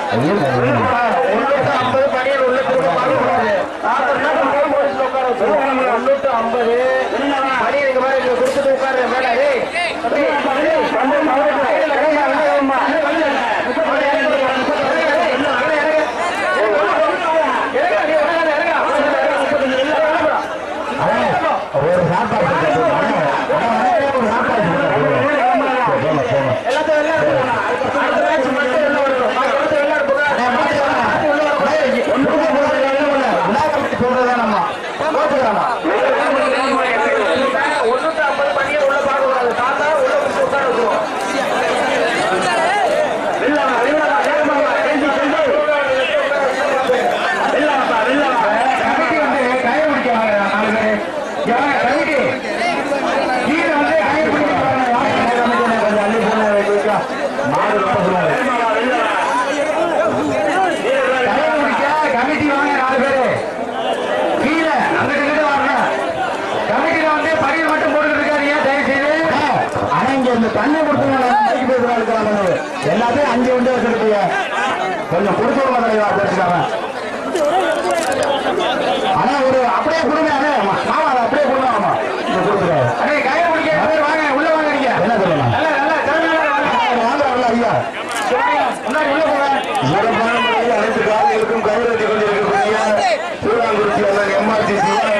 முன்னூத்தி ஐம்பது பணியர் உள்ள திரும்ப பார்க்கக்கூடாது முன்னூத்தி ஐம்பது பணியர் இங்க மாதிரி கொடுத்துட்டு உட்காரு மேல ஏய் தம்பி, ஏய், வந்து அவரு கையில கையில வேகமா. ஒரு சாப்பாடு எல்லாத்தையும் வெளில எடுத்துக்கோங்க. அடுத்த match மட்டும் வெளில வரணும். பாக்கி எல்லாத்தையும் வெளில எடுத்துக்கோங்க. ஒண்ணுக்கு ஐம்பது பணியை உள்ள பார்க்கக்கூடாது தாத்தா உள்ள பிடிச்சி உட்கார வச்சுருவோம் கமிட்டி வாங்க நாலு பேரு கீழே அங்கிட்டு இங்கிட்டு வரணும் கமிட்டில வந்து பணியில் மட்டும் போட்டுக்கிட்டு இருக்காதீங்க தயவு செய்து ஆனா இங்க இந்த தண்ணி கொடுத்துருவாங்க எல்லாத்தையும் அஞ்சு வண்டி வச்சிருக்கீங்க கொஞ்சம் கொடுத்து விடுங்க தலைவா பேசுறாங்க ஆனா ஒரு அப்படியே கொடுங்க அண்ணே மாமா அதை அப்படியே கொடுங்க மாமா இங்க கொடுத்துருவாங்க அண்ணே கையை பிடிக்க பேர் வாங்க உள்ள வாங்க நீங்க என்ன சொல்லலாம் நல்ல நல்ல வாங்க உள்ள ஐயா முன்னாடி உள்ள போங்க சிறப்பான முறையில் அனைத்து காலைகளுக்கும் கைரட்டி கொண்டிருக்கக்கூடிய சூடாங்குறிச்சி அண்ணன் எம்ஆர்சி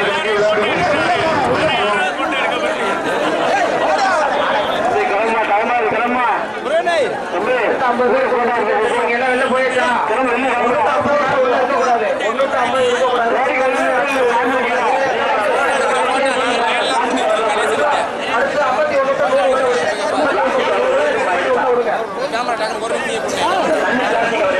கிளம்பா கிளம்பா கிளம்பா ஐம்பது பேர் கொண்டாடுங்க நீங்க எல்லாம் வெளில போயிட்டா ஒண்ணூத்தி ஐம்பது பேர் உள்ள இருக்கக்கூடாது ஒண்ணூத்தி ஐம்பது இருக்கக்கூடாது அடுத்து ஐம்பத்தி ஒண்ணு விடுங்க கேமரா டக்குனு ஒரு நிமிஷம் போட்டு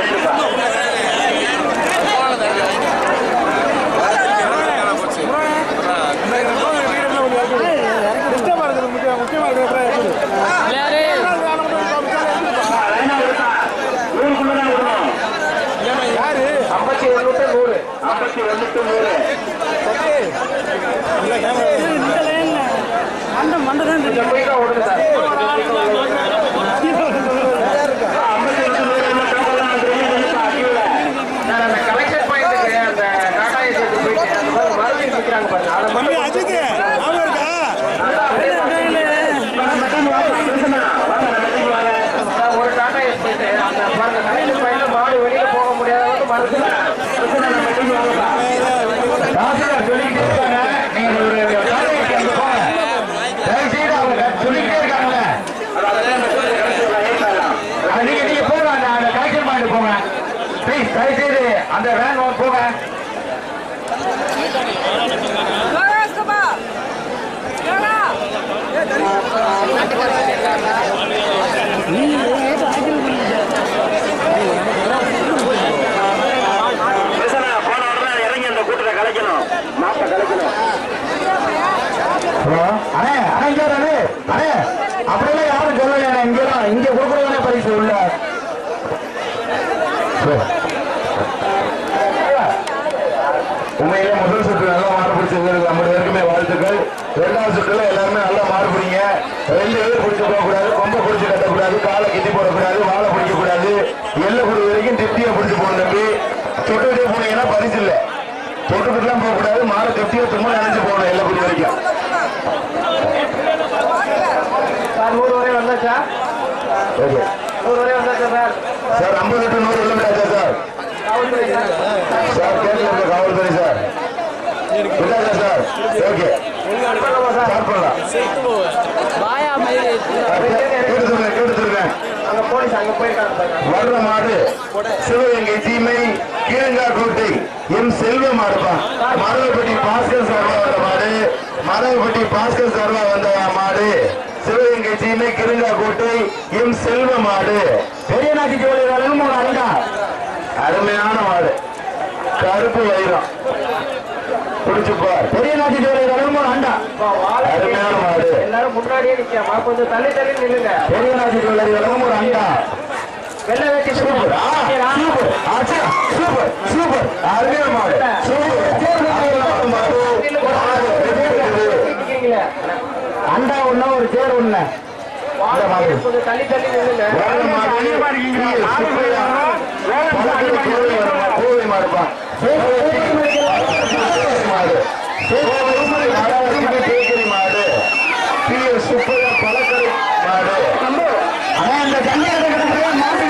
ஐம்பத்தி ஒண்ணு நூறு ஐம்பத்தி ஒண்ணு நூறு கொஞ்சம் குயிக்கா ஓடுங்க சார் நான் அந்த collection point க்கு அந்த டாடா ஏசி எடுத்து போயிட்டு அந்த மாதிரி மறுபடியும் விக்கிறாங்க பாருங்க. அதை மட்டும் சார், ஒரு டாடா ஏசி போயிட்டு அந்த பாருங்க collection point ல மாடு வெளியில போக முடியாத அளவுக்கு மறுபடியும் தாசில்தார் சொல்லிக்கிட்டே இருக்காங்க நீங்க ஒரு காலைக்கு அங்க போங்க தயவு செய்து அவங்க சொல்லிக்கிட்டே இருக்காங்கல்ல அது நீங்க நீங்க போங்க அந்த அந்த கலெக்ஷன் பாயிண்ட் போங்க ப்ளீஸ் தயவு செய்து அந்த வேன் போங்க போன உடனே இறங்கி அந்த கூட்டத்தை கலைக்கணும் மாட்டை கலைக்கணும் ஹலோ அண்ணே அண்ணே இங்க வர அண்ணே அண்ணே அப்படியெல்லாம் யாரும் சொல்லலையா இங்க தான் இங்க கொடுக்குறதானே பரிசு உள்ள சரி. உண்மையிலே முதல் சுற்று நல்லா மாறு பிடிச்சது நம்ம பேருக்குமே வாழ்த்துக்கள் இரண்டாவது சுற்றுல எல்லாருமே நல்லா மாறு பிடிங்க ரெண்டு பேர் பிடிச்சு போகக்கூடாது கொம்ப பிடிச்சு கட்டக்கூடாது காலை கிட்டி போடக்கூடாது வாழை பிடிக்க கூடாது எல்லை குடி வரைக்கும் திருப்தியா பிடிச்சு போகணும் தம்பி தொட்டுக்கிட்டே போனீங்கன்னா பரிசு இல்லை தொட்டுக்கிட்டுலாம் போகக்கூடாது மாலை திருப்தியா சும்மா நினைச்சு போகணும் எல்லை குடி வரைக்கும் சார் நூறு வரை வந்தாச்சா ஓகே நூறு வரை வந்தாச்சா சார் சார் ஐம்பது டு நூறு இல்லை விட்டாச்சா சார் காவல்துறை சார் சார் கேட்கல காவல்துறை சார் விட்டாச்சா சார் ஓகே ஸ்டார்ட் பண்ணலாம் வாயா மயிறு கேட்டு சொல்லுங்க கேட்டு சொல்லுங்க அங்க போலீஸ் அங்க போயிருக்காங்க பாருங்க வர்ற மாடு சிவகங்கை சீமை கீழங்காக்கோட்டை எம் செல்வ மாடுப்பா மரவப்பட்டி பாஸ்கர் சார்பா வந்த மாடு மரவப்பட்டி பாஸ்கர் சார்பா வந்த மாடு சிவகங்கை சீமை கிருங்காக்கோட்டை எம் செல்வ மாடு பெரிய நாட்டி ஜோலிகளும் மூணு அண்டா அருமையான மாடு கருப்பு வைரம் பிடிச்சுப்பார் பெரிய நாட்டி ஜோலிகளும் மூணு அண்டா அருமையான மாடு எல்லாரும் முன்னாடியே நிக்காம கொஞ்சம் தள்ளி தள்ளி நில்லுங்க பெரிய நாட்டி ஜோலிகளும் ஒரு அண்டா வெள்ளை வேட்டி சூப்பர் ஆ, சூப்பர் ஆச்சா, சூப்பர் சூப்பர் அருமையான மாடு சூப்பர் நிக்கிறீங்களே அண்டா ஒண்ணு ஒரு சேர் ஒண்ணு வாழை கொஞ்சம் தள்ளி தள்ளி நில்லுங்க வேற மாடு, சுப்பையா, பழக்கடை கோவை வருமா கோவை மாடுப்பா மாடு கோவை நடவடிக்கை பேக்கரி மாடு பி எஸ் சுப்பையா பழக்கடை மாடு ஆனா இந்த தண்ணி கிடக்கிற மாட்டு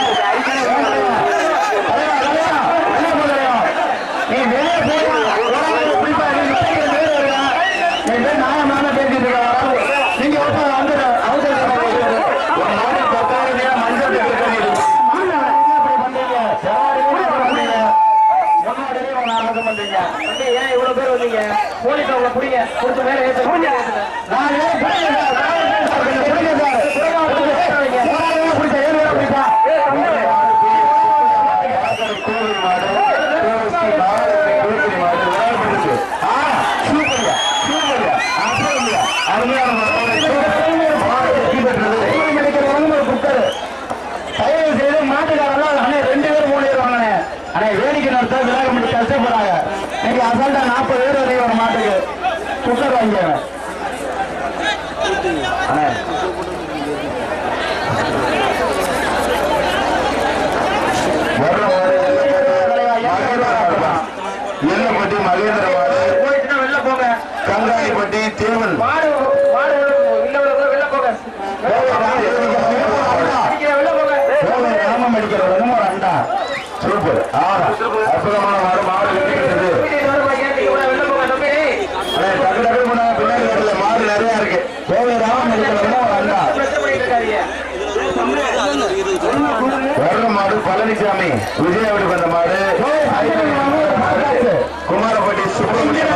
நீ வெளியே போய் குறிப்பா என் பேர் நாயமான பேசிட்டு இருக்காங்க நீங்க ஒருத்தர் வந்து அவங்க ஒரு மாடு பத்தாயிரம் ரூபாய் மஞ்சள் பேக்கரி ஏன் இவ்வளவு பேர் வந்தீங்க போலீஸ் அவங்கள புடிங்க கொடுத்து மேல ஏத்து நான் ஏன் புடிங்க சார் புடிங்க சார் புடிச்ச ஏழு பேர் பிடிப்பா கோவை மாடு கோவைக்கு மாடு பேக்கரி மாடு விளையாடுறது ஆ சூப்பர்யா சூப்பர்யா அப்புறம்யா அருமையான மாடு மாடு வெற்றி பெற்றது குக்கர் தயவு செய்து மாட்டுக்காரெல்லாம் அண்ணே ரெண்டு பேர் மூணு பேர் வாங்கினே அண்ணே வேடிக்கை நடத்த விளையாட முடியும் கஷ்டப்படுறாங்க இன்னைக்கு அசால்ட்டா நாற்பது பேர் வரையும் ஒரு மாட்டுக்கு குக்கர் வாங்கிக்கோங்க அண்ணே வர்ற மாடு மகேந்திர மாடுப்பா எல்லப்பட்டி மகேந்திர மாடு போயிடுச்சுன்னா வெளில போங்க கங்காணிப்பட்டி தேவன் மாடு மாடு இல்ல வெளில போங்க அடிக்கிற வெளில போங்க கோவை ராமம் அடிக்கிற உடனே ஒரு அண்டா சூப்பர் ஆஹா அற்புதமான மாடு மாடு வெற்றி பெற்றது வீட்டுக்கு வர போய் கேட்டீங்க வெளில போங்க தம்பி அண்ணே, டக்கு டக்கு பண்ணா பின்னாடி வரல மாடு நிறைய இருக்கு கோவை ராமம் அடிக்கிற உடனே ஒரு அண்டா பிரச்சனை பண்ணிட்டு இருக்காதீங்க வர்ற மாடு பழனிசாமி விஜயா வீட்டுக்கு வந்த மாடு குமாரப்பட்டி சுப்பிரமணியம்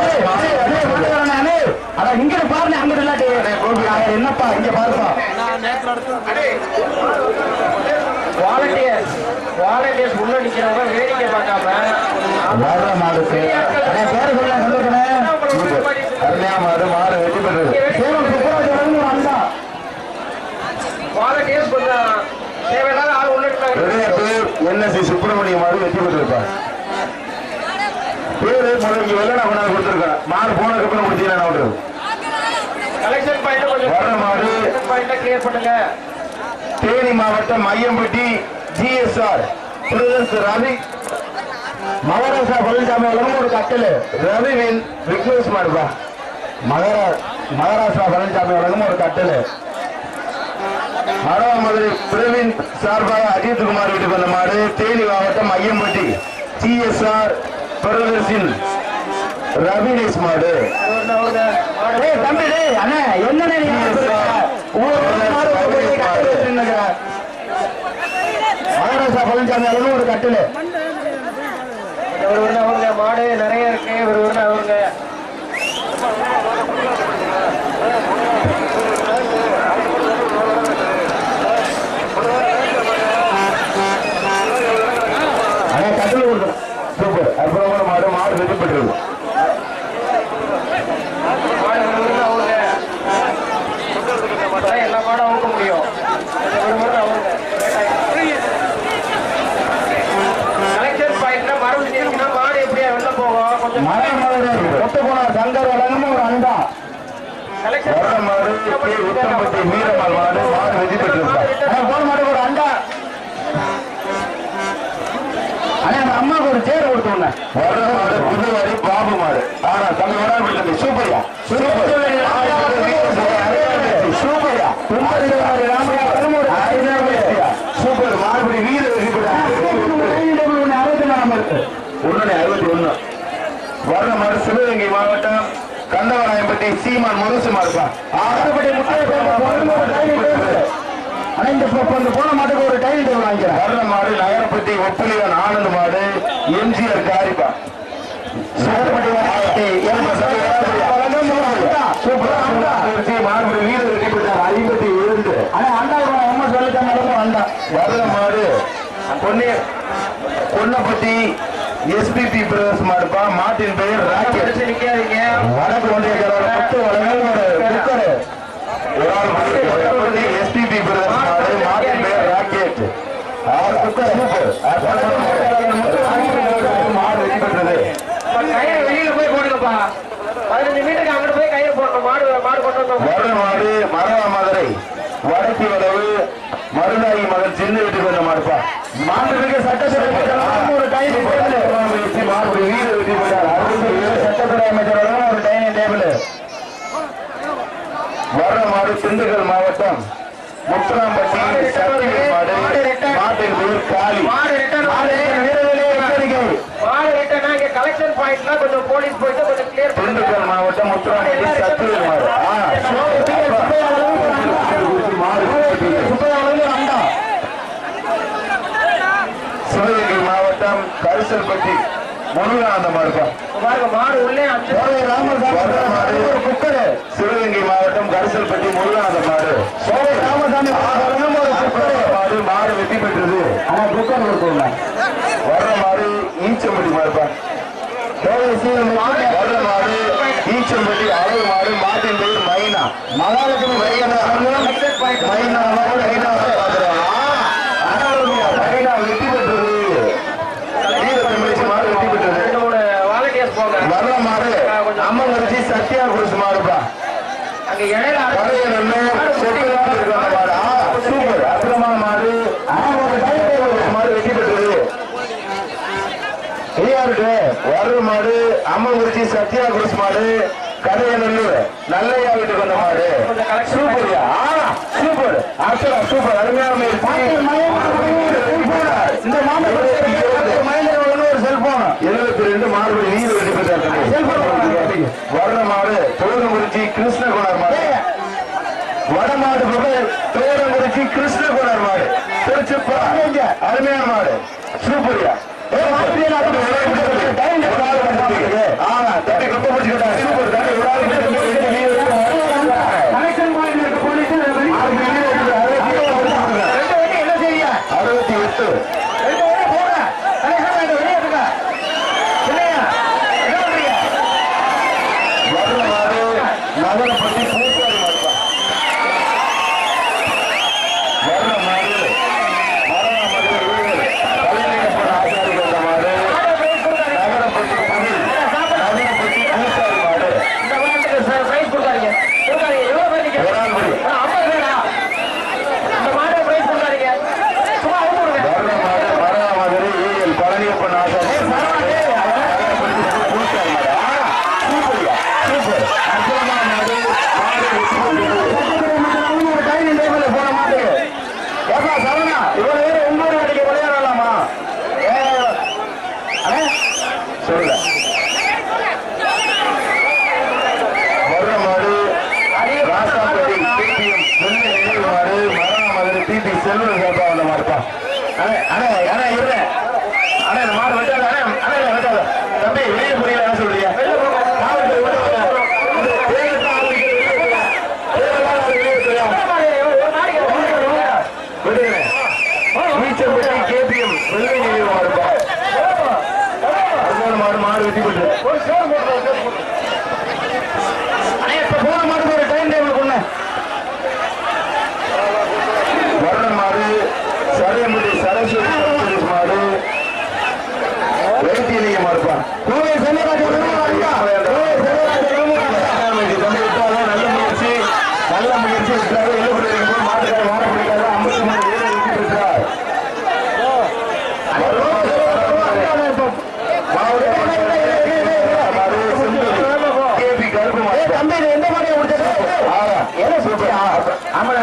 அட இங்க பாருங்க அங்க இல்லாட்டி என்னப்பா இங்க பாருப்பா நான் நேற்று நடத்து வாலண்டியர்ஸ் வாலண்டியர்ஸ் உள்ள நிக்கிறவங்க வேடிக்கை பார்க்காம வர்ற மாடு அண்ணே, பேரு சொல்ல சொல்லுங்கண்ணே. அருமையா மாடு மாடு வெற்றி பெற்றது சேலம் சுப்பராஜன் வந்தா வாலண்டியர்ஸ் கொஞ்சம் தேவையில்லாத ஆள் உள்ள இருக்காங்க விளையாட்டு என்எஸ்சி சுப்பிரமணியம் மாடு வெற்றி பெற்றிருப்பார் பேரு முதல்ல வெள்ளனா கொண்டாந்து கொடுத்துருக்கேன் மாடு போனதுக்கு அப்புறம் முடிச்சீங்கன்னா நான் விடுறது கலெக்ஷன் பாயிண்ட் கொஞ்சம் வர்ற மாடு பாயிண்ட் கிளியர் பண்ணுங்க தேனி மாவட்டம் மையம்பட்டி ஜிஎஸ்ஆர் பிரதர்ஸ் ரவி மகாராஷ்டிரா பழனிசாமி வழங்கும் ஒரு கட்டல் ரவிவின் விக்னேஷ் மாடுப்பா மகாரா மகாராஷ்டிரா பழனிசாமி வழங்கும் ஒரு கட்டல் மதுரை பிரவீன் சார்பாக அஜித் குமார் வீட்டுக்கு வந்த மாடு தேனி மாவட்டம் ஐயம்பட்டி டிஎஸ்ஆர் பிரதர்ஸின் ரவினேஷ் மாடு டேய் தம்பி டேய் அண்ணே என்னண்ணே நீ மகாராஷ்டிரா பழனிசாமி வழங்கும் ஒரு கட்டல் ஒரு அவங்க மாடு நிறைய இருக்கு ஒரு ஒரு அவங்க அண்ணா கட்டில் கொடுக்கணும் சூப்பர் அற்புதமான மாடு மாடு வெற்றி பெற்றது மாடு ஒரு ஒரு அவங்க அப்பதான் எல்லா மாடும் அவுக்க முடியும் ஒரு ஒரு அவங்க கலெக்ஷன் பாயிண்ட்ல மரம் இருக்குன்னா மாடு எப்படியா வெளில போகும் கொஞ்சம் ஒட்டு போன சங்கர் வழங்கும் ஒரு அண்டா கலெக்ஷன் வர்ற மாடு கே. உத்தம்பட்டி வீரமால் மாடு மாடு வெற்றி பெற்றிருப்பார் போன மாடு ஒரு அண்டா அண்ணா அந்த அம்மாவுக்கு ஒரு சேர் கொடுத்தோண்ணே வர்ற மாடு புதுவாரி பாபு மாடு ஆனா தம்பி வராமல் விட்டது சூப்பர்யா சூப்பர் சூப்பர்யா சூப்பர் மாடுபடி வீர வெற்றி பெற்றார் அறுபத்தி நாலாம் இருக்கு ஒன்னு அறுபத்தி ஒண்ணு வர்ற மாடு சிவகங்கை மாவட்டம் கந்தவராயம்பட்டி சீமான் முரசு மாடுப்பா ஆறுபடி முட்டையை போட்டு ஒரு டைனிங் டேபிள் ஆனா இந்த இப்ப இந்த போன மாட்டுக்கு ஒரு டைனிங் டேபிள் வாங்கிக்கிறேன் வர்ற மாடு நகரப்பட்டி ஒப்பலிவன் ஆனந்த் மாடு எம்ஜிஆர் காரிப்பா மாடுபடி வீர வெற்றி பெற்றார் ஐம்பத்தி இரண்டு ஆனா அண்டா அம்மா சொல்லிட்டாங்க நடந்து வந்தா வர்ற மாடு பொன்னி பொன்னப்பட்டி எஸ்பிபி பிரதர்ஸ் மாடுப்பா மாட்டின் பெயர் ராக்கெட் நிக்காதீங்க வடக்கு ஒன்றிய கலவர பத்து வளங்கள் ஒரு குக்கர் ஒரு ஆள் பொன்னப்பட்டி எஸ்பிபி பிரதர்ஸ் மாடு மாட்டின் பெயர் ராக்கெட் ஆறு குக்கர் சூப்பர் மாடு வெற்றி பெற்றது கயிறு வெளியில போய் போடுங்கப்பா பதினஞ்சு மீட்டருக்கு அங்கிட்டு போய் கயிறு போடணும் மாடு மாடு கொண்டு வந்தோம் வர்ற மாடு மரவ மதுரை வடக்கு வளவு மருதாயி மகன் சின்ன வீட்டுக்கு வந்த மாடுப்பா மாண்புமிகு சட்டத்துறை அமைச்சர் ஒரு டைனிங் டேபிள் மாண்புமிகு வீர வெற்றி பெற்றார் அருள்மிகு சட்டத்துறை அமைச்சர் ஒரு டைனிங் டேபிள் வர்றமாறு திண்டுக்கல் மாவட்டம் முத்துராம்பட்டி சத்தியவேல் மாடு மாட்டின் பேர் காளி மாடு return மாடு வீரர்களே எச்சரிக்கை மாடு ரிட்டர்னா இங்க கலெக்ஷன் பாயிண்ட்ல கொஞ்சம் போலீஸ் போயிட்டு கொஞ்சம் கிளியர் பண்ணுங்க திண்டுக்கல் மாவட்டம் முத்துராம்பட்டி சத்தியவேல் மாடு ஆ, மாடு அண்டா சிவகங்கை மாவட்டம் கரிசல்பட்டி முருகானந்தம் மாடுப்பா பாருங்க மாடு உள்ளே அஞ்சு மாடு குக்கரு சிவகங்கை மாவட்டம் கரிசல்பட்டி முருகானந்தம் மாடு சோழ ராமசாமி மாடு மாடு வெற்றி பெற்றது ஆனா குக்கர் கொடுக்கல வர்ற மாடு ஈச்சம்பட்டி மாடுப்பா வர்ற மாடு ஈச்சம்பட்டி அழகு மாடு மாட்டின் பேர் மைனா மகாலட்சுமி மைனா மைனா மைனா மைனா வெற்றி பெற்றது வீரத்தமிழ்ச்சி மாடு வெற்றி பெற்றது ரெண்டு மூணு வாலண்டியர்ஸ் போங்க வர்ற மாடு அம்மன் வச்சு சத்யா குடிச்சு மாடுப்பா அங்க இடையில கடையை நல்ல செட்டில் இருக்கிற மாடு ஆ, சூப்பர் அற்புதமான மாடு ஆ, ஒரு டைம் ஒரு மாடு வெற்றி பெற்றது ஐயாருக்கு வர்ற மாடு அம்மன் குறிச்சி சத்யா குடிச்சு மாடு கடையை நல்லூர் நல்லையா வீட்டுக்கு வந்த மாடு சூப்பர்யா ஆ சூப்பர் அர்ச்சனா சூப்பர் அருமையான முயற்சி. இந்த மாடு மகேந்திரன் ஒரு செல்போன் எழுபத்தி ரெண்டு மாடு வீடு வெற்றி பெற்றார் வர்ற மாடு தோரங்குறிச்சி கிருஷ்ணகுணர் மாடு வடமாடு புகழ் தோரங்குறிச்சி கிருஷ்ணகுணர் மாடு திருச்சிப்பா அருமையான மாடு சூப்பர்யா அறுபத்தி எட்டு வர்றமாறு நகரப்பட்டி பூசாரி மாடுப்பா வர்றமாறு மரணமது கலைஞரப்பன் ஆசாரி வந்த மாடு நகரப்பட்டி புலி நகரப்பட்டி பூசாரி மாடு இந்த மாட்டுக்கு சார் பிரைஸ் கொடுக்காதீங்க கொடுக்காதீங்க எவ்வளவு பேர் நீங்க வேளாண்குடி ஆ, ஐம்பது பேரா இந்த மாடு பிரைஸ் கொடுக்காதீங்க சும்மா அவுத்து விடுங்க வர்றமாறு மரணமது ஏஎல் பழனியப்பன் ஆசாரி நகரப்பட்டி பூசாரி மாடு ஆ, சூப்பர்யா சூப்பர் அற்புதமான மாடு மாடு டைனிங் டேபிள் போன மாட்டு ஏப்பா சரவணா இவ்வளவு பேர் ஒன்பது அடிக்க விளையாடலாமா ஏ, அண்ணே, சொல்லுங்க வர்ற மாடு ராசாப்பட்டி பிபிஎம் வெள்ளை நினைவு மாடு மரண மதுரை பிபி செல்வன் சாப்பா வந்த மாடுப்பா அண்ணே அண்ணே அண்ணே இருங்க அண்ணே இந்த மாடு வெட்டாத அண்ணே அண்ணே இல்ல, வெட்டாத தம்பி வெளியே புரியல என்ன சொல்றீங்க காவல்துறை உள்ள வாங்க. இந்த தேர்தல் ஆளுநருக்கு வெளியே போங்க. தேர்தல் ஆளுநருக்கு வெளியே போங்க. விடுங்க நீச்சம்பட்டி கேபிஎம் வெள்ளை நினைவு மாடுப்பா அருமையான மாடு மாடு வெட்டி போட்டு அண்ணே, இப்ப போன மாட்டுக்கு ஒரு டைம் டேபிள் கொண்டு வர்ற மாடு சரையம்பட்டி சரஸ்வதி சரஸ்வதி மாடு வைத்தியலிங்க மாடுப்பா கோவை செல்லராஜ் நல்ல முயற்சி நல்ல முயற்சி விட்டாரு எழுபது இருக்கும்போது மாட்டுக்கார வார பிடிக்காது ஐம்பத்தி மூணு ஏழு வெற்றி பெற்றார் கேபி கருப்பு மாடு தம்பி இது எந்த மாதிரி என்ன சூப்பர் ஆமா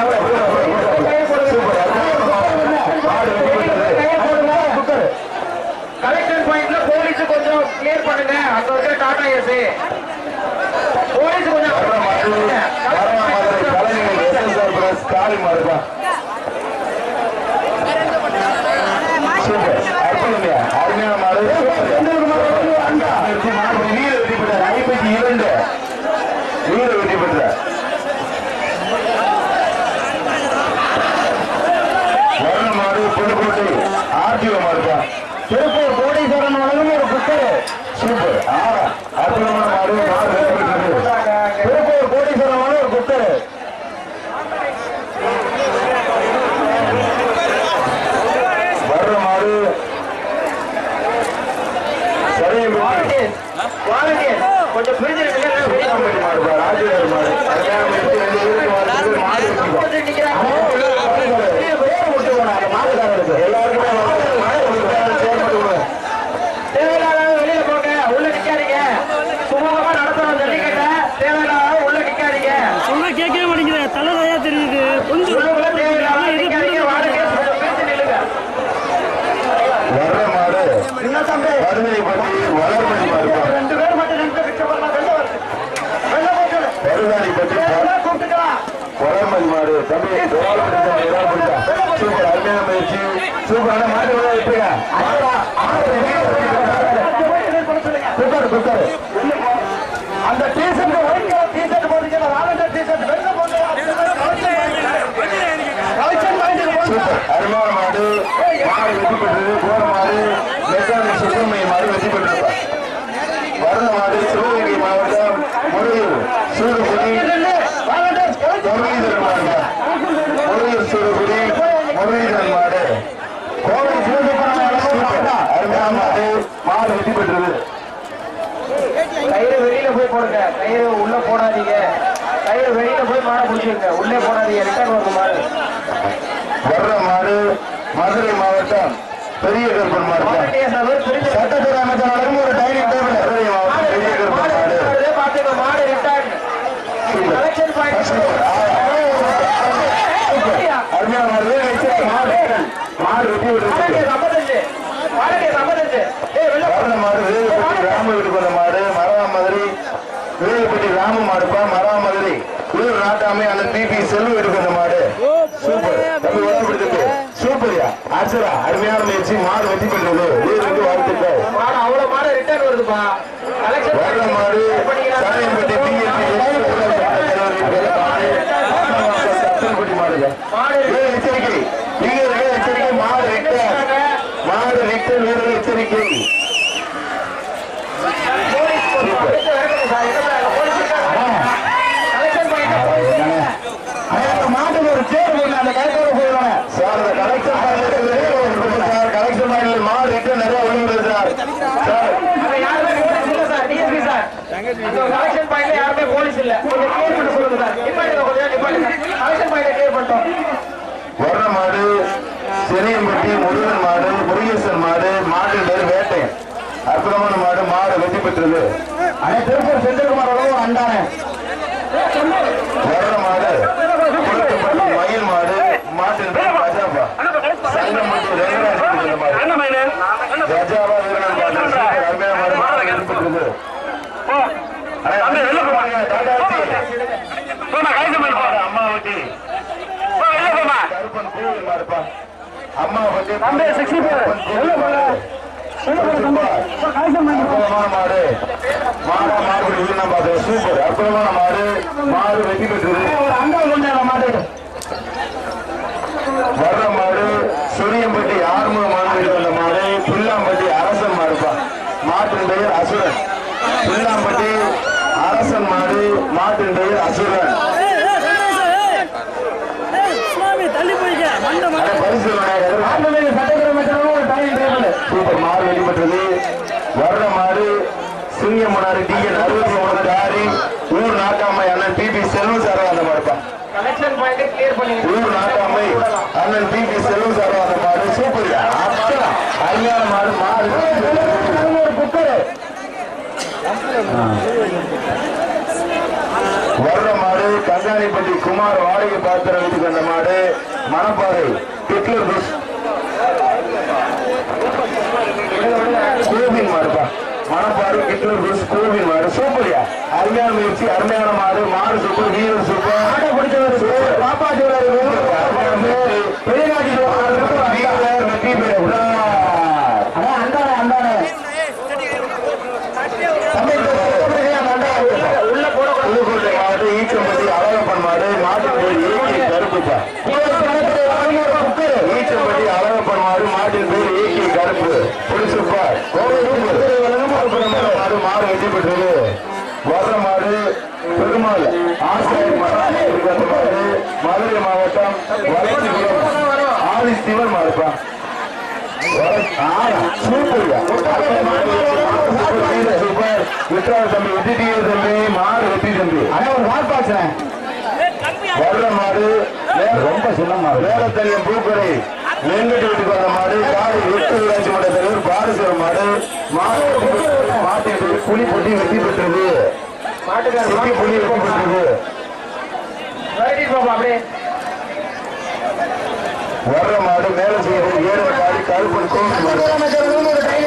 சூப்பர் கலெக்ஷன் பாயிண்ட்ல போலீஸ் கொஞ்சம் கிளியர் பண்ணுங்க அங்க இருக்கிற டாடா ஏசி போலீஸ் கொஞ்சம் காளி மாடுப்பா சூப்பர் அற்புதமையா அருமையான மாடு வீர வெற்றி பெற்றார் ஐம்பத்தி இரண்டு வீர வெற்றி பெற்றார் வர்ண மாடு புதுக்கோட்டை ஆர்டிஓ மாடுப்பா திருப்பூர் கோடீஸ்வரன் வழங்கும் ஒரு புத்தர் சூப்பர் ஆ அற்புதமான மாடு மாடு வெற்றி பெற்றது திருப்பூர் கோடீஸ்வரன் வழங்கும் ஒரு புத்தர் வர்ற மாடு சரியும் வாலண்டியர் கொஞ்சம் பிரிஞ்சிருக்கீங்க மாடுப்பா ராஜேந்திர மாடு அருமையான முயற்சி, ரெண்டு பேருக்கு மாடு மாடு வெற்றி பெற்றது. நிக்கிறாங்க எல்லாருக்குமே தம்பி ஒரு ஆள் பிடிச்சா, ஒரு ஆள் பிடிச்சா. சூப்பர் அருமையான முயற்சி சூப்பரான மாட்டு விழா விட்டுருங்க குக்கர் குக்கர் அந்த டீஷர்ட் ஒயிட் கலர் டீஷர்ட் போட்டுக்கல வாலண்டர் டீஷர்ட் வெள்ள போட்டு கலெக்ஷன் பாயிண்ட் சூப்பர் அருமையான மாடு மாடு வெற்றி பெற்றது போன மாடு மெக்கானிக் சுப்பிரமணிய மாடு வெற்றி பெற்றிருப்பா வர்ண மாடு சிவகங்கை மாவட்டம் முறையூர் சூடுபுடி முரளிதரன் மாடு முறையூர் சூடுபுடி முரளிதரன் மாடு கோவை சிவசுப்பிரமணியம் சூப்பர். அருமையான மாடு மாடு வெற்றி பெற்றது கயிறு வெளியில போய் போடுங்க கயிறு உள்ள போடாதீங்க கயிறு வெளியில போய் மாட பிடிச்சிருங்க உள்ளே போடாதீங்க ரிட்டர்ன் வருது மாடு வர்ற மாடு மதுரை மாவட்டம் பெரிய கருப்பன் மாடு மாவட்ட சபர் பிரிஞ்சு சட்டத்துறை அமைச்சர் வழங்கும் ஒரு டைனிங் டேபிள் மதுரை மாவட்டம் பெரிய கருப்பன் மாடு பாத்துங்க மாடு ரிட்டர்ன் கலெக்ஷன் அருமையான மாடு வச்சு மாடு மாடு வெட்டி விட்டுருக்கு வர்ற மாடு வேலுப்பட்டி ராம வீட்டுக்கு வந்த மாடு மரவா மதுரை வேலுப்பட்டி ராம மாடுப்பா மரவா மதுரை ஊர் நாட்டாமை அந்த பிபி செல்வ வீட்டுக்கு வந்த மாடு சூப்பர் தம்பி உடம்பு பிடிச்சிருக்கு சூப்பர்யா அர்ச்சரா அருமையான முயற்சி மாடு வெற்றி பெற்றது வீருக்கு வாழ்த்துக்கள் அவ்வளவு மாடு ரிட்டர்ன் வருதுப்பா வர்ற மாடு சாயம்பட்டி பிஎஸ்சி சத்தன்பட்டி மாடுங்க வீரர் எச்சரிக்கை வீரர்கள் எச்சரிக்கை மாடு ரிட்டர் மாடு ரிட்டர் வீரர்கள் எச்சரிக்கை மாட்டுக்கு ஒரு சேர் போடல அந்த கலெக்டர் போயிடுவாங்க சார் அந்த கலெக்டர் சார் கலெக்டர் மாடல் மாடு ரிட்டர் நிறைய விழுந்தது சார் சார் கலெக்ஷன் பாயிண்ட்ல யாருமே போலீஸ் இல்ல கொஞ்சம் கிளியர் பண்ண சொல்லுங்க சார் நிப்பாட்டுங்க கொஞ்சம் நிப்பாட்டுங்க கலெக்ஷன் பாயிண்ட கிளியர் பண்ணிட்டோம் வர்ற மாடு செனியம்பட்டி முருகன் மாடு முருகேசன் மாடு மாட்டு பேர் வேட்டை அற்புதமான மாடு மாடு வெற்றி பெற்றது அண்ணே திருப்பூர் செந்தில்குமார் அளவு அண்டானே வர்ற மாடு குளத்துப்பட்டி மயில் மாடு மாட்டின் பேர் ரஜாபா சங்கம்பட்டி ரங்கராஜ் மாடு ரஜாபா வீரன் மாடு சூப்பர் அருமையான மாடு மாடு வெற்றி பெற்றது அண்ணே, வெளில போங்க, டாடா ஏசி. அம்மா வட்டி கருப்பன் கோவில் மாடுப்பா அம்மா வண்டி தம்பி, 64. வெளில போங்க. அற்புதமான மாடு மாடா மாடு உள்ள பாத்து சூப்பர் அற்புதமான மாடு மாடு வெற்றி பெற்றது வர்ற மாடு சுரியம்பட்டி ஆறுமுக மாடு வந்த மாடு புல்லாம்பட்டி அரசன் மாடுப்பா மாட்டின் பெயர் அசுரன் புல்லாம்பட்டி அரசன் மாடு மாட்டின் பெயர் அசுரன் தள்ளி போய்க்க மண்ட அட, பரிசு சூப்பர் மாடு வெளிப்பட்டது வர்ற மாடு சிங்கமனாறு டிஎன் அறுபத்தி மூணு ஆறு ஊர் நாட்டாமை அண்ணன் பிபி செல்வம் சார் அந்த மாடுப்பா கலெக்ஷன் பாயிண்ட் கிளியர் பண்ணிங்க ஊர் நாட்டாமை அண்ணன் பிபி செல்வம் சார் அந்த மாடு சூப்பர் அத்தனை அருமையான மாடு மாடு ஒரு குக்கரு வர்ற மாடு கங்காணிப்பட்டி குமார் வாடகை பாத்திரம் வீட்டுக்கு வந்த மாடு மணப்பாறை ஹிட்லர் புஷ் கோவின் மாடுப்பா மணப்பாறை ஹிட்லர் புஷ் கோவின் மாடு சூப்பர்யா அருமையான முயற்சி அருமையான மாடு மாடு சூப்பர் வீரர் சூப்பர் ஆட்டை பிடிச்சவர் சூப்பர் பாப்பா ஜோலர் அருமையான முயற்சி வெளிநாட்டு வீரர் வெற்றி பெறுகிறார் அந்தானே அந்தானே தம்பி உள்ள போட புதுக்கோட்டை மாடு ஈச்சம்பட்டி அழகப்பன் மாடு மாட்டு பேர் ஏகே கருப்புப்பா ஈச்சம்பட்டி அழகப்பன் மாடு மாட்டின் பேர் ஏகே கருப்பு புடிச்சுப்பா மாடு மாடு வெற்றி பெற்றது வர்ற மாடு பெருமாள் ஆசிரியர் மாடு மாடு மதுரை மாவட்டம் வளர்ச்சிபுரம் ஆதி சிவன் மாடுப்பா சூப்பர் விக்ரம் தம்பி வெட்டிட்டீங்க தம்பி மாடு வெட்டி தம்பி ஆனா ஒரு மாடு பாக்குறேன் வர்ற மாடு ரொம்ப சின்ன மாடு வேலத்தனியம் பூக்கடை வெங்கட் வீட்டுக்கு வந்த மாடு காடு எட்டு ஊராட்சி மன்ற தலைவர் பாரசிவ மாடு மாடு மாட்டின் பேர் புலி பொட்டி வெட்டி பெற்றது சிப்பி புலி வெட்டி பெற்றது வெரைட்டி பாப்பா அப்படியே வர்ற மாடு மேல செய்யறது ஏழு மாடு கருப்பன் கோவில் மாடு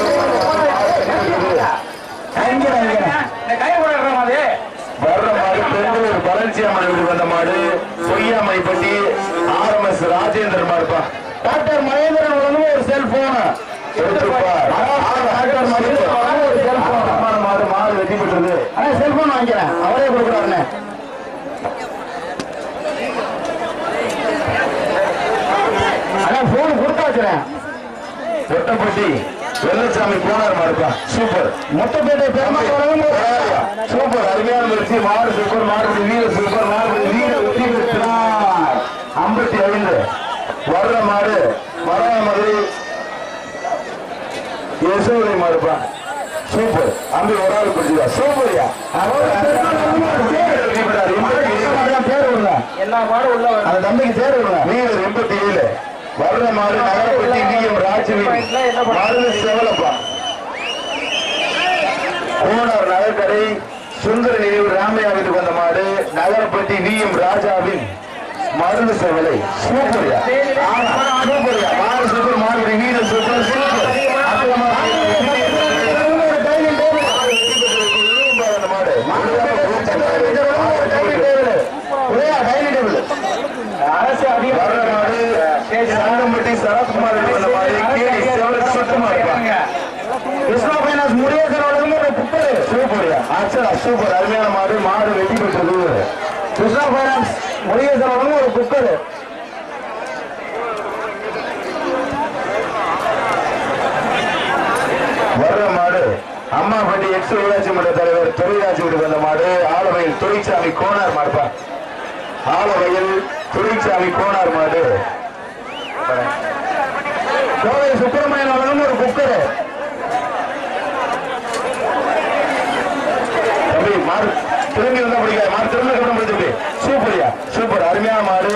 இந்த கை போடுறோம் அது வர்ற மாடு பெங்களூர் பல வளர்ச்சியாமலை வீட்டுக்கு வந்த மாடு Poyyamalaipatti R M S Rajendran மாடுப்பா டாக்டர் மகேந்திரன் வழங்கும் ஒரு செல்போன் டாக்டர் மகேந்திரன் வழங்கும் ஒரு செல்போன் மாடு மாடு வெற்றி பெற்றது ஆனா செல்போன் வாங்கிக்கிறேன் அவரே கொடுக்குறாருண்ணே அண்ணா போன் கொடுத்தா வச்சுறேன் ஒட்டப்பட்டி வெள்ளச்சாமி போனார் மாடுப்பா சூப்பர் மொத்தப்பேட்டை பெருமாள் வழங்கும் ஒரு சூப்பர் அருமையான முயற்சி மாடு சூப்பர் மாடு வீர சூப்பர் மாடு வீர வெற்றி பெற்றார் ஐம்பத்தி ஐந்து வர்ற மாடு வராத மாதிரி யசோதை மாடுப்பா சூப்பர் அம்பி ஒரு ஆள் பிடிச்சதா சூப்பர்யா பேர் விடுங்க எல்லா மாடும் உள்ள அந்த தம்பிக்கு பேர் விடுங்க வீரர் எண்பத்தி ஏழு வர்ற மாடு நகரப்பட்டி வி எம் ராஜவி மாடு செவலப்பா கோனார் நகர்கரை சுந்தர நினைவு ராமையா வீட்டுக்கு வந்த மாடு நகரப்பட்டி வி எம் ராஜாவின் மருந்து செவலை சூப்பர்யா ஆமா, சூப்பர்யா மாடு சூப்பர் மாடு வீர சூப்பர் சூப்பர் அற்புதமா ஒரு டைனிங் டேபிள் அந்த மாடு டைனிங் டேபிள் அரசு அதிகார மாடு சங்கம்பட்டி சரத்குமார் வீட்டுக்கு வந்த மாடு கீழே செவலை சுத்தமா இருப்பாங்க கிருஷ்ணா பைனான்ஸ் முருகேசன் வழங்கும் ஒரு புத்தர் சூப்பர்யா அச்சா சூப்பர் அருமையான மாடு மாடு வெட்டி பெற்றது கிருஷ்ணா பைனான்ஸ் முருகேசன் வழங்கும் ஒரு புத்தர் வர்ற மாடு அம்மாப்பட்டி எக்ஸ் ஊராட்சி மன்ற தலைவர் தொழிலாட்சி வீட்டுக்கு வந்த மாடு ஆலவையில் தொழிற்சாமி கோனார் மாடுப்பா ஆலவையில் தொழிற்சாமி கோனார் மாடு கோவை சுப்பிரமணியன் வழங்கும் ஒரு குக்கர் தம்பி மாடு திரும்பி வந்தா பிடிக்காது மாடு திரும்ப கவனம் பிடிச்சி சூப்பர்யா சூப்பர் அருமையான மாடு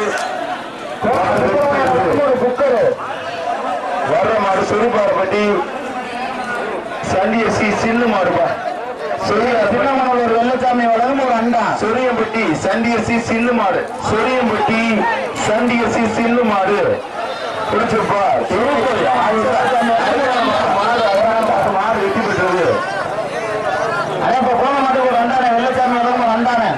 ஒரு குக்கர் வர்ற மாடு சுருப்பாரப்பட்டி சண்டிய சி சில்லு மாடுப்பா திருவண்ணாமலை வெள்ளச்சாமி வழங்கும் ஒரு அண்டா சொரியம்பட்டி சண்டியசி சில்லு மாடு சொரியம்பட்டி சண்டியசி சில்லு மாடு பிடிச்சிருப்பா மாடு வெட்டி பெற்றது அதே இப்ப போன மாட்டுக்கு ஒரு அண்டானே வெள்ளச்சாமி வழங்கும் ஒரு அண்டானே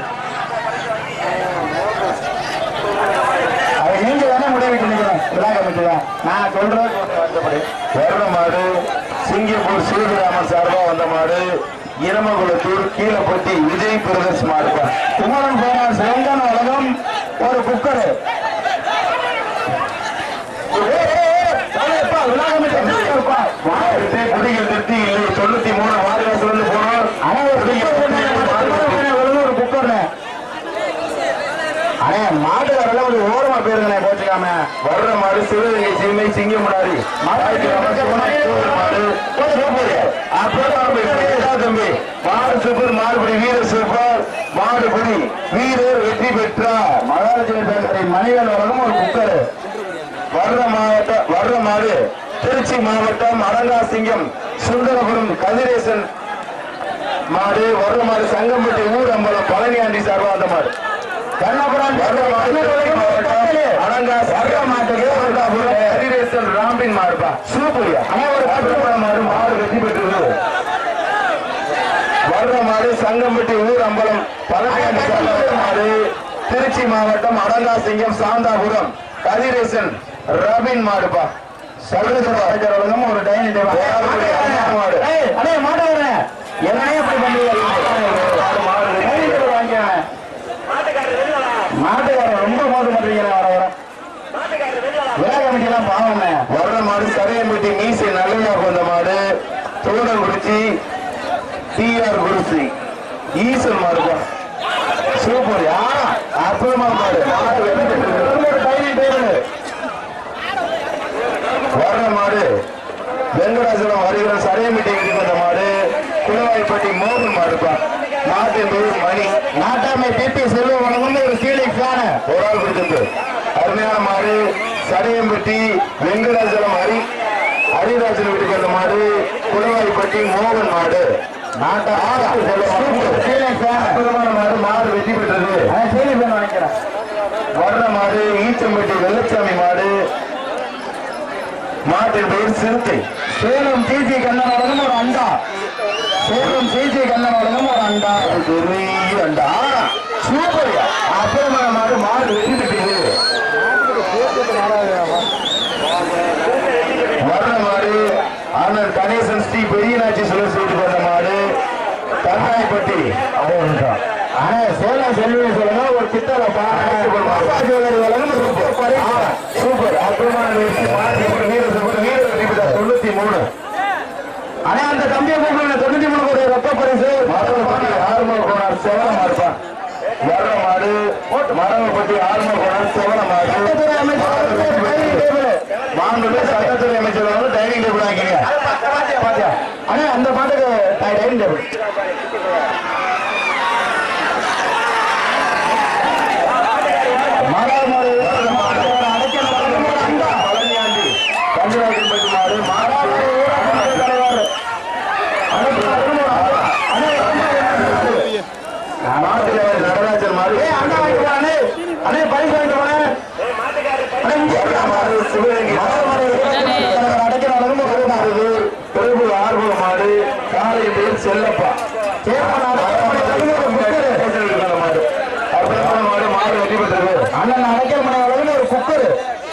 அது நீங்க தானே முடிவு நினைக்கிறேன் விழா கமிட்டில நான் சொல்றேன் வருத்தப்படி வருட மாடு சிங்கப்பூர் சிவராமன் சார்பா வந்த மாடு இனமகுளத்தூர் கீழப்பட்டி விஜய் பிரதர்ஸ் மாடுப்பா குமரன் போனார் சிவங்கன் வழங்கும் ஒரு குக்கர் விழா கமிட்டி மாடு குடிகள் திருப்தி இல்லை தொண்ணூத்தி மூணு வாரியாசு வந்து போனோம் ஆனா ஒரு குக்கர் வழங்கும் ஒரு குக்கர் அண்ணே மாடு வரல ஒரு ஓரமா போயிருங்கண்ணே கோச்சுக்காம வர்ற மாடு சிவகங்கை சீமை சிங்கம் முன்னாடி தம்பி மாடு சூப்பர் மாடுபடி வீர சூப்பர் மாடுபடி வீரர் வெற்றி பெற்றார் மகாராஜன் பேசுற மணிகள் வழங்கும் ஒரு குக்கர் வர்ற மாவட்ட வர்ற மாடு திருச்சி மாவட்டம் அலங்காசிங்கம் சுந்தரபுரம் கதிரேசன் மாடு வர்ற மாடு சங்கம்பட்டி ஊர் அம்பலம் பழனியாண்டி சார்பா அந்த மாடு கண்ணபுரம் வர்ற மாடு திருச்சி மாவட்டம் அலங்கா வர்ற மாட்டுக்கு வர்றாபுரம் கதிரேசன் ராம்பின் மாடுப்பா சூப்பரியா ஆனால் ஒரு பத்து மாடு மாடு வெற்றி பெற்றது வர்ற மாடு சங்கம்பட்டி ஊர் அம்பலம் பழனியாண்டி சார்பா மாடு திருச்சி மாவட்டம் அடங்காசிங்கம் சாந்தாபுரம் கதிரேசன் ரபின் மாடுப்பா சர்வதேச வழங்கும் ஒரு டைனிங் டேபிள் மாடு ஏய், அண்ணே மாட்ட வரேன் என்னையே இப்படி பண்றீங்க டைனிங் டேபிள் வாங்கிக்கிறேன் மாட்டுக்காரர் ரொம்ப மோசம் பண்றீங்க வர வர விழா கமிட்டிலாம் பாவம்ண்ணே வர்ற மாடு கரையம்பட்டி மீசை நல்லையா கொண்ட மாடு தோடங்குறிச்சி டிஆர் குருசி ஈசன் மாடுப்பா சூப்பர் யா அற்புதமான மாடு மாடு வெற்றி பெற்றது. ஒரு டைனிங் டேபிள் வர்ற மாடு வெங்கடாசலம் வருகிற சரையம்பட்டி வீட்டுக்கு வந்த மாடு குளவாய்ப்பட்டி மோகன் மாடுப்பா மாட்டின் பேர் மணி நாட்டாமை பிபி செல்வம் வழங்கும் ஒரு சீலிங் ஃபேனு ஒரு ஆள் கொடுத்தது அருமையான மாடு சடையம்பட்டி வெங்கடாச்சலம் ஹரி ஹரிராஜன் வீட்டுக்கு வந்த மாடு குளவாய்ப்பட்டி மோகன் மாடு நாட்டா சீலிங் ஃபேன் அற்புதமான மாடு மாடு வெற்றி பெற்றது அதான் சீலிங் ஃபேன் வாங்கிக்கிறேன் வர்ற மாடு ஈச்சம்பட்டி வெள்ளச்சாமி மாடு மாட்டின் பெயர் சிறுத்தை சேலம் சிசி கண்ணன் வழங்கும் ஒரு அண்டா சேலம் சிசி கண்ணன் வழங்கும் ஒரு அண்டா பெரிய அண்டா சூப்பர் அப்புறமா மாடு மாடு வெற்றி பெற்றது வர்ற மாடு அண்ணன் கணேசன் ஸ்ரீ பெரியநாச்சி சுழல் செய்து கொண்ட மாடு தங்காயப்பட்டி ஆனா சேலம் செல்வி சொல்லுங்க ஒரு கிட்டல சூப்பர் அற்புதமான வெற்றி மாடு வீரர் சூப்பர் வீரர் வெற்றி பெற்றார் தொண்ணூத்தி மூணு ஆனா அந்த தம்பியை கூப்பிடுங்க தொண்ணூத்தி மூணு கோடி ரொக்க பரிசு மரபப்பட்டி ஆறுமுக கோணார் செவன மாடுப்பா வர்ற மாடு மரபப்பட்டி ஆறுமுக கோணார் செவன மாடு மாண்புமிகு சட்டத்துறை அமைச்சர் வந்து டைனிங் டேபிள் ஆக்கிங்க பாத்தியா ஆனா அந்த பாட்டுக்கு டைனிங் டேபிள் மாறாமாறு அடைக்கல் பழனியாண்டி பஞ்சாயத்து மாடு மாறாமாறு ஊராட்சி தலைவர் மாட்டுல நடராஜன் மாடு அண்ணா வாங்கிட்டு போனே அண்ணே பரிசு வாங்கிட்டு போனே பிரபு ஆர்வ மாடு காலை பேர் செல்லப்பா மாடு அப்புறமா மாடு மாடு வெற்றி பெற்றது அண்ணன் அடைக்கல் மனைவர்கள் ஒரு குக்கர்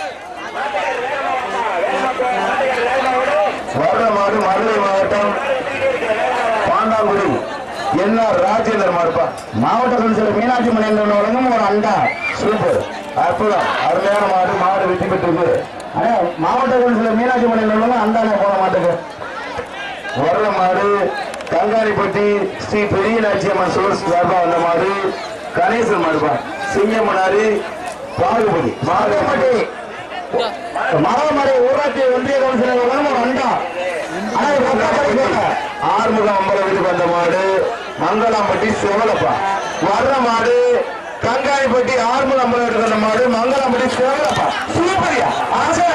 வர்ற மாடு மதுரை மாவட்டம் பாண்டாங்குடி என்ன ராஜேந்தர் மாடுப்பா மாவட்ட கவுன்சிலர் மீனாட்சி மணியன் வழங்கும் ஒரு அண்டா சூப்பர் அற்புதம் அருமையான மாடு மாடு வெற்றி பெற்றது அண்ணா மாவட்ட கவுன்சிலர் மீனாட்சி மணியன் வழங்கும் அண்டானே போன மாட்டுக்கு வர்ற மாடு கங்காரிப்பட்டி ஸ்ரீ பெரியநாச்சி அம்மன் சோர்ஸ் சார்பா வந்த மாடு கணேசன் மாடுப்பா சிங்கமனாரி பாகுபதி பாகுபதி மரமடை ஊராட்சி ஒன்றிய கவுன்சிலர் வழங்கும் ஒரு அண்டா ஆனா இது பக்கா படிக்கல. ஆறுமுகம் அம்பலம் வீட்டுக்கு வந்த மாடு மங்களாம்பட்டி செவலப்பா வர்ற மாடு கங்காணிப்பட்டி ஆறுமுகம் அம்பலம் வீட்டுக்கு வந்த மாடு மங்களாம்பட்டி செவலப்பா சூப்பரியா ஆசை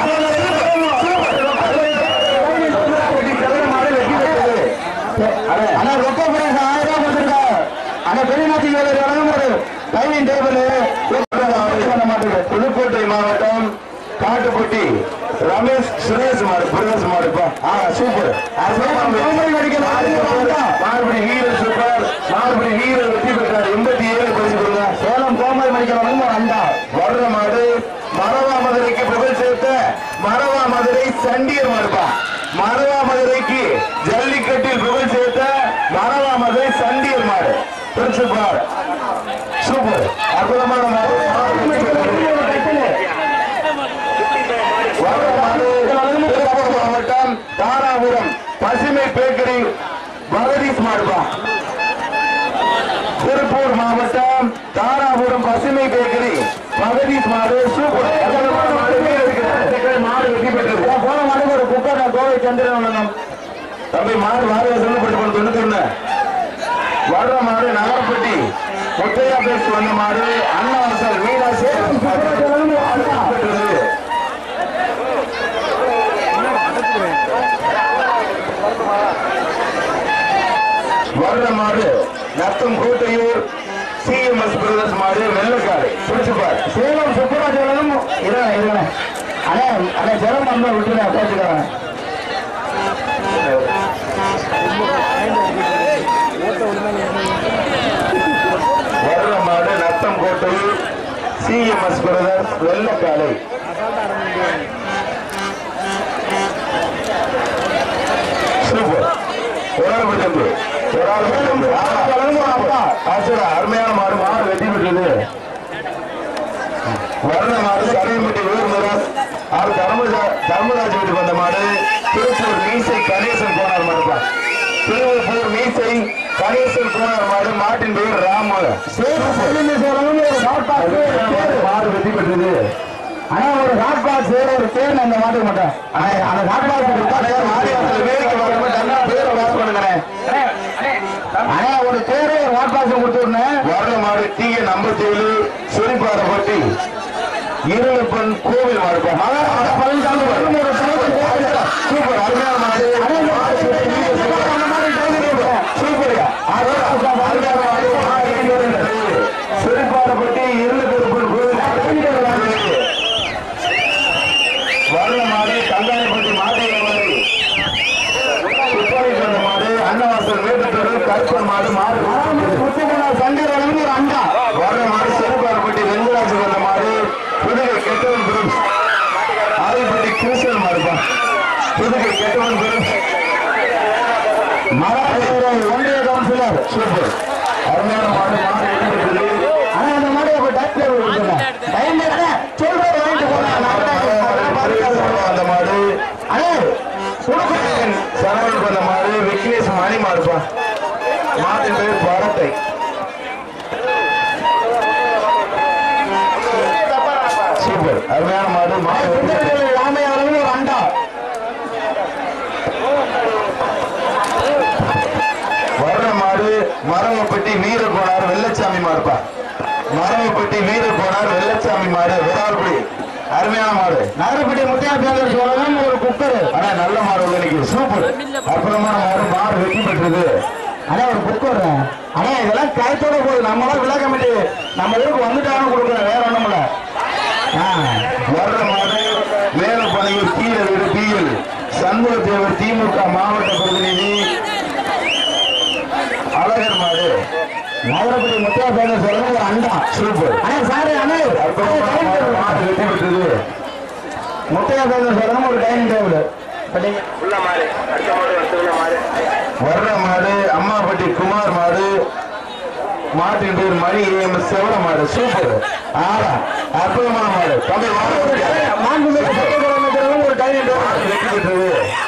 ஆனா ரொக்க பிரைஸ் ஆயிரம் ரூபாய் கொடுத்துருக்கா ஆனா பெரியநாச்சி வேலை வழங்கும்போது டைனிங் டேபிள் புதுக்கோட்டை மாவட்டம் காட்டுப்பட்டி ரமேஷ் சுரேஷ் மாடு பிரதேஷ் மாடுப்பா ஆ சூப்பர் மாறுபடி வீரர் சூப்பர் மாறுபடி வீரர் வெற்றி பெற்றார் எண்பத்தி ஏழு பரிசு கொடுங்க சேலம் கோமல் மணிக்கணும் அண்டா வர்ற மாடு மரவா மதுரைக்கு புகழ் சேர்த்த மரவா மதுரை சண்டியர் மாடுப்பா மரவா மதுரைக்கு ஜல்லிக்கட்டில் புகழ் சேர்த்த மரவா மதுரை சண்டியர் மாடு பிரின்சிபால் சூப்பர் அற்புதமான மாடு திருப்பூர் மாவட்டம் தாராபுரம் பசுமை பேக்கரி பகதீஷ் மாடுபா திருப்பூர் மாவட்டம் தாராபுரம் பசுமை பேக்கரி பகதீஷ் மாடு சூப்பர் அகலமான மாடு வீரருக்கு மாடு வெற்றி பெற்றது போன மாடு ஒரு குக்கர் கோவை சந்திரன் வழங்கும் தம்பி மாடு வாரிய சொல்லப்பட்டு போன தொண்ணூத்தி ஒண்ணு வர்ற மாடு நகரப்பட்டி முத்தையா பேசு வந்த மாடு அண்ணாவாசல் மீனா சேலம் பெற்றது வர்ற மாடு நத்தம் கோட்டையூர் சிஎம்எஸ் பிரதர்ஸ் மாடு வெள்ளக்காடு பிடிச்சுப்பார் சேலம் சுப்பராஜலம் இருங்க இருங்க அண்ணே அண்ணே ஜலம் நம்ம விட்டுருங்க பேசுகிறேன் வர்ற மாடு நத்தம் கோட்டையூர் சிஎம்எஸ் பிரதர்ஸ் வெள்ளக்காடு சூப்பர் ஒரு ஆள் பிடிச்சது ஒரு ஆள் பிடிச்சது ஆச்சரா அருமையான மாடு மாடு வெட்டி விட்டது வர்ண மாடு கடையம்பட்டி ஊர்முராஸ் அவர் தர்மராஜா தர்மராஜ் வீட்டுக்கு வந்த மாடு திருப்பூர் மீசை கணேசன் கோனார் மாடுப்பா திருப்பூர் மீசை கணேசன் கோனார் மாடு மாட்டின் பெயர் ராம மாடு வெட்டி பெற்றது ஆனா ஒரு ஹாட் பாக்ஸ் ஒரு பேர் அந்த மாட்டுக்கு மாட்டேன் அந்த ஹாட் பாக்ஸ் வேடிக்கை பார்க்கணும் தன்னா பேரை வாஸ் பண்ணுங்கிறேன் ஆனா ஒரு பேரு ஒரு ஹாட் பாக்ஸ் கொடுத்து விடணும் வர்ற மாடு டீய நம்பர் ஏழு சுரிப்பாறை பட்டி இருளப்பன் கோவில் மாடு மகாராஷ்டிரா பழனிசாமி சூப்பர் அருமையான மாடு சூப்பர் அருமையான மாடு சுரிப்பாறைப்பட்டி இருளப்பன் கோவில் வர்ற மாடு கங்காயப்பட்டி மாடு துப்பாக்கி சொன்ன மாடு அன்னவாசல் வேட்டுத்தொரு கருப்பன் மாடு மாடு சண்டை ஒரு அண்டா வர்ற மாடு செருப்பார்பட்டி வெங்கடாஜி வந்த மாடு புதுகை கெட்டவன் குரூப் ஆதிப்பட்டி கிருஷ்ணன் மாடுப்பா புதுகை கெட்டவன் குரூப் மகாபலிபுரம் ஒன்றிய கவுன்சிலர் சூப்பர் அருமையான மாடு மாடு வெற்றி பெற்றது. ஆனா அந்த மாதிரி அப்ப டாக்டர் டைம் சொல்றது வாங்கிட்டு போலாம் அந்த மாடு அண்ணே சுடுகுடன் சரவணன் பண்ண மாடு விக்னேஷ் மணி மாடுப்பா மாட்டின் பேர் பரத்தை சூப்பர் அருமையான மாடு மாடு ராமையாவில் ஒரு அண்டா வர்ற மாடு மரவப்பட்டி வீர போனார் வெள்ளச்சாமி மாடுப்பா மரவப்பட்டி வீர போனார் வெள்ளச்சாமி மாடு விரால்புடி அருமையான மாடு நகரப்பட்டி முத்தையா பேங்கர் சோழன் ஒரு குக்கர் ஆனா நல்ல மாடு உள்ள இன்னைக்கு சூப்பர் அற்புதமான மாடு மாடு வெற்றி பெற்றது அண்ணா ஒரு குக்கர் அண்ணா இதெல்லாம் கயத்தோட போகுது நம்மளாம் விழா கமிட்டி நம்ம ஊருக்கு வந்துட்டாலும் கொடுக்குறோம் வேற ஒண்ணும் இல்ல ஆ, வர்ற மாடு மேலப்பனையூர் கீழே வீடு பிஎல் சண்முக தேவர் திமுக மாவட்ட பிரதிநிதி அழகர் மாடு நகரப்பட்டி முத்தையா பேங்கர் சோழன் ஒரு அண்டா சூப்பர் அண்ணா சாரு அண்ணா அற்புதமான மாடு, மாடு வெற்றி பெற்றது முத்தையா பேங்கர் சோழன் ஒரு டைனிங் டேபிள் உள்ள மாடு அடுத்த மாடு உள்ள மாடு வர்ற மாடு அம்மாப்பட்டி குமார் மாடு மாட்டின் பேர் மணி ஏம் செவல மாடு சூப்பர் ஆறா அற்புதமான மாடு தம்பி மாடு மாண்புமிகு சட்டத்துறை அமைச்சரும் ஒரு டைனிங் டேபிள் மாடு வெற்றி பெற்றது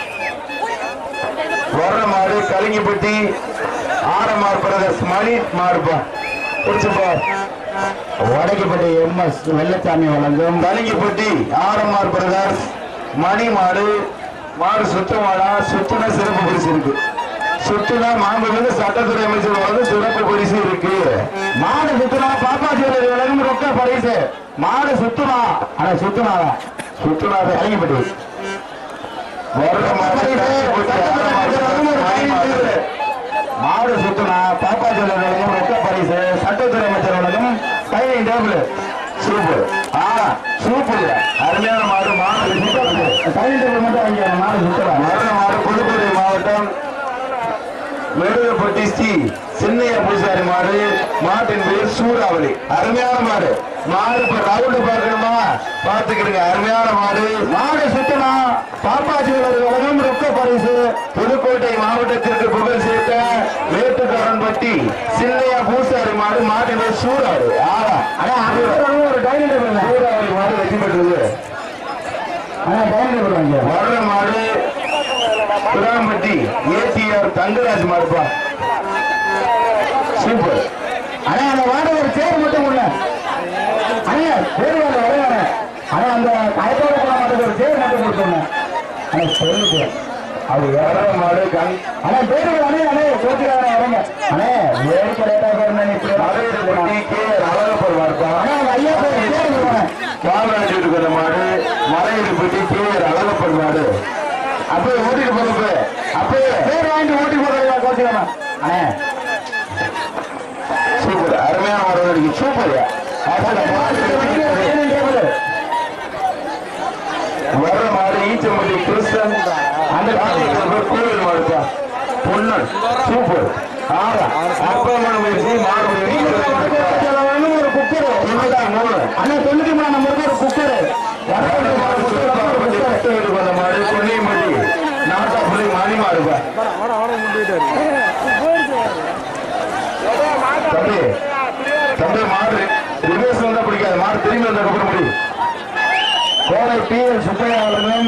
வர்ற மாடு கலிங்கப்பட்டி ஆரமார் பிரதர்ஸ் மணி மாடுப்பா பிடிச்சுப்பா வடக்குப்பட்டி எம்எஸ் வெள்ளச்சாமி வழங்கும் கலிங்கப்பட்டி ஆரமார் பிரதர்ஸ் மணி மாடு மாடு சுத்த மாடா சுத்துனா சிறப்பு பரிசு இருக்கு சுத்துனா மாண்புமிகு சட்டத்துறை அமைச்சர் வந்து சிறப்பு பரிசு இருக்கு மாடு சுத்துனா பாப்பா ஜுவல்லரி வழங்கும் ரொக்க பரிசு மாடு சுத்துனா ஆனா சுத்துனாவா சுத்துனா கலிங்கப்பட்டி வர்ற மாடு கலிங்கப்பட்டி ஆரமார் பிரதர்ஸ் மணி மாடு மாடு சுத்துனா பாப்பா ஜுவல்லரி வழங்கும் ரொக்க பரிசு சட்டத்துறை அமைச்சர் வழங்கும் டைனிங் டேபிள் சூப்பர் ஆ சூப்பர் அருமையான மாடு மாடு வெற்றி பெற்றது. டைனிங் டேபிள் மட்டும் வாங்கி மாடு சுத்துறா மரண மாடு புதுக்கோட்டை மாவட்டம் மெடுகப்பட்டி ஸ்ரீ சின்னையா பூசாரி மாடு மாட்டின் பேர் சூறாவளி அருமையான மாடு மாடு இப்ப ரவுண்டு பார்க்கணுமா பார்த்துக்கிடுங்க அருமையான மாடு மாடு சுத்துனா பாப்பா ஜுவல்லரி வழங்கும் ரொக்க பரிசு புதுக்கோட்டை மாவட்டத்திற்கு புகழ் சேர்த்த மேட்டுக்காரன்பட்டி சின்னையா பூசாரி மாடு மாட்டின் பேர் சூறாவளி ஆறா ஆனா அது ஒரு டைனிங் டேபிள் சூறாவளி மாடு வெற்றி பெற்றது ஆனா டைனிங் டேபிள் வாங்கி வர்ற மாடு புறாம்பட்டி ஏடிஆர் தங்கராஜ் மாடுப்பா சூப்பர் ஆனா அந்த வாட ஒரு சேர் மட்டும் உள்ள அண்ணா சேர் வாங்க வரையாங்க ஆனா அந்த கயத்தோட போன மட்டும் ஒரு சேர் மட்டும் கொடுத்துருங்க ஆனா சொல்லுங்க அது வர்ற மாடு கண் ஆனா பேரு அண்ணே அண்ணே கோச்சுக்காரங்க வரங்க அண்ணே வேடிக்கை லேட்டா போறேன் நீ இப்படி மதுரைப்பட்டி கே அழகப்பர் மாடுப்பா ஆனா அவங்க ஐயா பேர் சேர் கொடுங்க பாலராஜ் இருக்கிற மாடு மலையடிப்பட்டி கே அழகப்பர் மாடு அப்ப ஓட்டிட்டு போறப்ப அப்ப பேர் வாங்கிட்டு ஓட்டி போடுறதா கோச்சுக்காரன் அண்ணே சூப்பர் அருமையான மாடு இருக்கு சூப்பர் டைனிங் டேபிள் வர்ற மாடு ஈச்சம்பட்டி கிருஷ்ணன் அந்த காலத்தில் கோவில் மாடுப்பா பொன்னன் சூப்பர் ஆறா அற்புதமான முயற்சி மாடு வெற்றி ஒரு குக்கர் இதுதான் மூணு அண்ணா தொண்ணூத்தி மூணு நம்பருக்கு ஒரு குக்கர் தம்பி தம்பி மாடு ரிவர்ஸ் வந்தா பிடிக்காது மாடு திரும்பி வந்தா அப்புறம் முடியும் கோடை பி எல் சுப்பையா அவர்களும்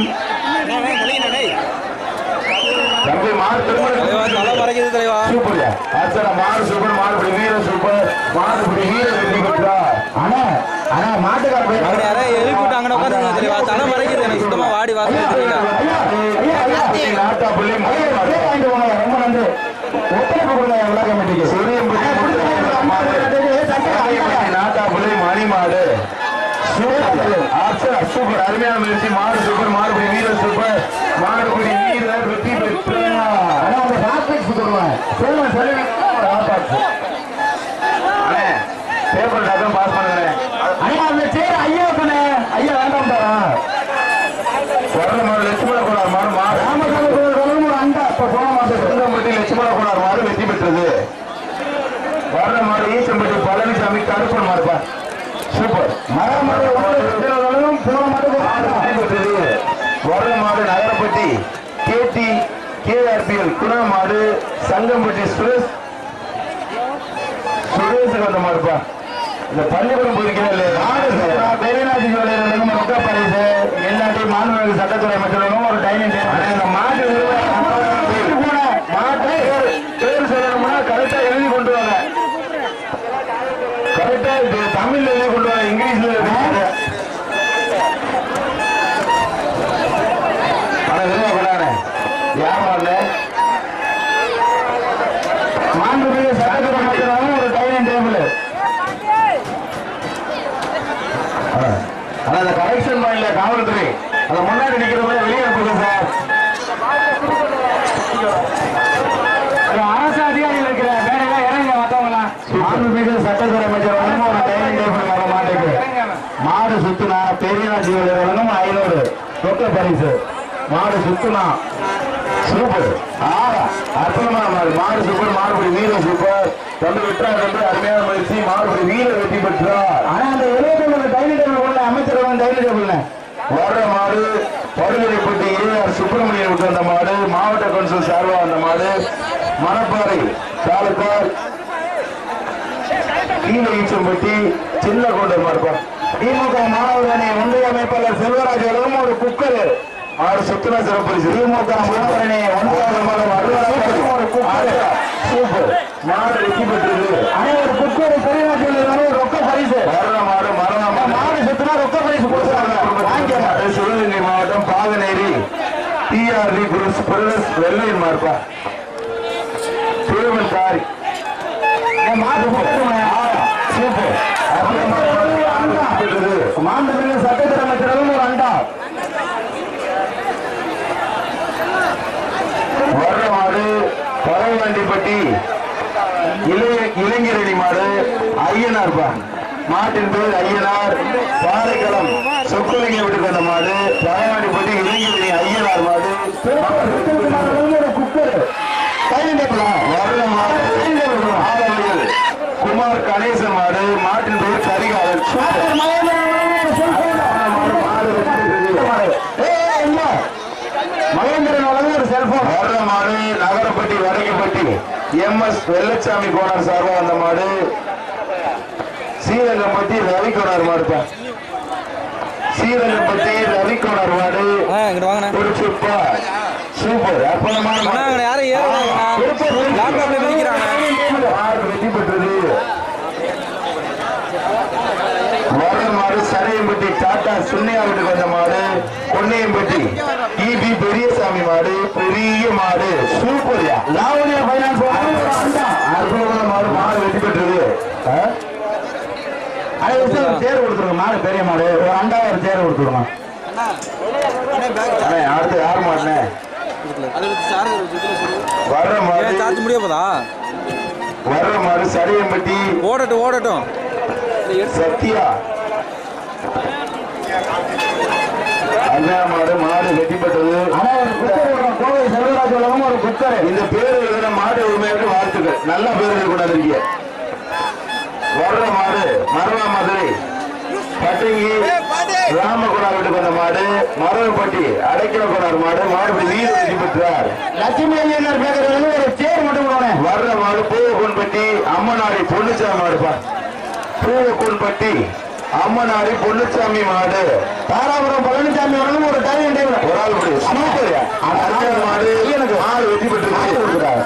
தம்பி மாடு திரும்ப சூப்பர்யா அச்சரா மாடு சூப்பர் மாடு இப்படி வீர சூப்பர் மாடு இப்படி வீர வெற்றி பெற்றா அண்ணா அண்ணா மாட்டுக்கார போய் அங்க யாரோ எழுப்பி விட்டு அங்கன உட்காந்துருங்க தெரியவா தலை மறைக்குது எனக்கு சுத்தமா வாடி வாசல் தெரியல ஐயா ஐயா ஐயா நாட்டா பிள்ளை ஐயா, அப்படியே வாங்கிட்டு போங்க. ரொம்ப நன்றி ஒத்துழைப்பு கொடுங்க என் விழா கமிட்டிக்கு. சூரியன்பட்டி அண்ணா, கொடுத்துருங்க. மாடு கட்டுறது, சட்டை ஐயா. நாட்டாப்புள்ளி மணி மாடு சூப்பர் ஆச்சா சூப்பர் அருமையான முயற்சி மாடு சூப்பர் மாடுபடி வீரர் சூப்பர் மாடுபடி வீரர் வெற்றி பெற்றார் அண்ணா, உங்க ராட்ரிக்ஸ் கொடுங்க. சொல்லுங்க, சொல்லுங்க. ராட்ரிக்ஸ். அண்ணே பேப்பர் டாக்கம் பாஸ் பண்ணுங்க அண்ணா, அந்த சேர் ஐயா சொன்னே. ஐயா வேண்டாம்டாரா? வர்ற மாடு லட்சுமண கோளார் மாடு மாடு ராமசாமி கோயில் வரைக்கும் ஒரு அண்டா. இப்ப போக மாட்டேங்குது. சுந்தம்பட்டி லட்சுமண கோளார் மாடு வெற்றி பெற்றது வர்ற மாடு ஈச்சம்பட்டி பழனிசாமி கருப்பு சூப்பர் மரமடை ஒன்றும் போன மாடு வர்ற மாடு நகரப்பட்டி கேடி கேஆர்பிஎல் குணா மாடு சங்கம்பட்டி சுரேஷ் சுரேஷுக்கு வந்த மாடுப்பா இந்த பள்ளிக்கூடம் போயிருக்கிறேன் மாடு சுத்தா பெரியநாட்டி ஜுவலையர் ரொக்க பரிசு எல்லாட்டி மாணவர்கள் சட்டத்துறை அமைச்சர்களும் ஒரு டைனிங் டேபிள் இந்த மாட்டு மாட்டு பேர் சொல்லணும்னா கரெக்டா எழுதி கொண்டு வாங்க கரெக்டா இது தமிழ்ல எழுதி கொண்டு வாங்க இங்கிலீஷ்ல எழுதி ஆனா விரும்ப கொண்டானே யார் வரல மாண்புமிகு சட்டத்துறை அமைச்சராகவும் ஒரு டைனிங் டேபிள் ஆனா அந்த கரெக்ஷன் பாயிண்ட்ல காவல்துறை அந்த முன்னாடி நிக்கிறவங்க வெளியே அனுப்புங்க சார் அது அரசு அதிகாரிகள் இருக்கிற வேலையில இறங்க மத்தவங்களாம் மாண்புமிகு சட்டத்துறை அமைச்சர் வந்து ஒரு டைனிங் டேபிள் வர மாட்டேங்குது மாடு சுத்துனா பெரியநாச்சி வழங்கும் ஐநூறு ரொக்க பரிசு மாடு சுத்துனா சூப்பர் ஆறா அற்புதமான மாடு மாடு சூப்பர் மாடுபடி வீரர் சூப்பர் தம்பி விட்டா தம்பி அருமையான முயற்சி மாடுபடி வீரர் வெற்றி பெற்றார் ஆனா அந்த எழுபத்தி மூணு டைனிங் டேபிள் உள்ள அமைச்சர் டைனிங் டேபிள் வர்ற மாடு படுகொலைப்பட்டி ஏஆர் சுப்பிரமணியன் விட்டு வந்த மாடு மாவட்ட கவுன்சில் சார்பா வந்த மாடு மணப்பாறை தாலுக்கார் கீழே ஈச்சம்பட்டி சின்ன கொண்டர் மார்பா திமுக மாணவர் அணி ஒன்றிய அமைப்பாளர் செல்வராஜ் வழங்கும் ஒரு குக்கர் ஆறு சுத்துன சிறப்பரிசு திமுக மாணவர் அணி ஒன்றிய அமைப்பாளர் அலுவலகம் ஒரு குக்கர் சூப்பர் மாடு வெற்றி பெற்றது அனைவர் குக்கர் பெரியநாட்டில் ரொக்க பரிசு வர்ற மாடு மரணம் மாடு சுத்தினா ரொக்க பரிசு கொடுக்குறாங்க வாங்கிக்க மாடு சிவகங்கை மாவட்டம் பாகனேரி டிஆர்டி குரூஸ் பிரதர்ஸ் வெள்ளையின் மார்பா திருவன் தாரி மாண்புமிகு சட்டத்துறை அமைச்சரும் ஒரு அண்டா வர்ற மாடு பறவைவண்டிப்பட்டி இளைய இளைஞரணி மாடு ஐயனார் பா மாட்டின் பேர் ஐயனார் பாறைக்களம் சொக்குலிங்க விட்டு வந்த மாடு பறவைவண்டிப்பட்டி இளைஞரணி ஐயனார் மாடு ஒரு குக்கர் வர்ற மாடு ஆதரவுகள் குமார் கணேசன் மாடு மாட்டின் பெயர் கரிகாலன் மகேந்திரன் வழங்கும் ஒரு செல்போன் வர்ற மாடு நகரப்பட்டி வடக்கப்பட்டி எம் எஸ் வெள்ளச்சாமி கோனார் சார்பா வந்த மாடு ஸ்ரீரங்கம்பட்டி ரவி கோனார் மாடுப்பா ஸ்ரீரங்கம்பட்டி ரவி கோனார் மாடு ஆ இங்கிட்டு வாங்கண்ணா ஒரு சூப்பர் சூப்பர் அற்புதமான அண்ணா மாடு. அங்கே யாரும் ஏறுறாங்கண்ணா லேப்டாப்ல பிரிக்கிறாங்க மாடு வெற்றி பெற்றது வர்ற மாடு சரையம்பட்டி டாடா சுண்ணையா வீட்டுக்கு வந்த மாடு கொன்னையம்பட்டி இபி பெரியசாமி மாடு பெரிய மாடு சூப்பர்யா லாவணியா பைனான்ஸ் அற்புதமான மாடு மாடு வெற்றி பெற்றது ஆ? அதை வச்சு ஒரு சேர் கொடுத்துருங்க மாடு பெரிய மாடு ஒரு அண்டா ஒரு சேர் கொடுத்துருங்க அண்ணே, அடுத்து யார் மாடுனே வர்ற மாடு ஏன் சார்ஜ் முடிய போதா வர்ற மாடு சரையம்பட்டி ஓடட்டும் ஓடட்டும் சத்யா அண்ணா மாடு மாடு வெட்டி பெற்றது கோவை செல்வராஜ் உலகம் ஒரு குக்கர் இந்த பேர் எழுதின மாடு உரிமையாட்டு வாழ்த்துக்கள் நல்ல பேர்கள் கொண்டாந்துருக்கீங்க வர்ற மாடு மரவா மதுரை பட்டங்கி ராமகுணார் வீட்டுக்கு வந்த மாடு மரவப்பட்டி அடைக்கல கொண்டார் மாடு மாடு வீடு வெற்றி பெற்றார் லட்சுமி ஐயனார் பேசுறது ஒரு சேர் மட்டும் வர்ற மாடு பூவக்கொன்பட்டி அம்மனாடி பொன்னுச்சாமி மாடுப்பா பூவக்கொன்பட்டி அம்மனாடி பொன்னுச்சாமி மாடு தாராபுரம் பழனிசாமி வரணும் ஒரு டைம் ஒரு ஆள் படி சூப்பர் அடுத்த மாடு எனக்கு மாடு வெற்றி பெற்று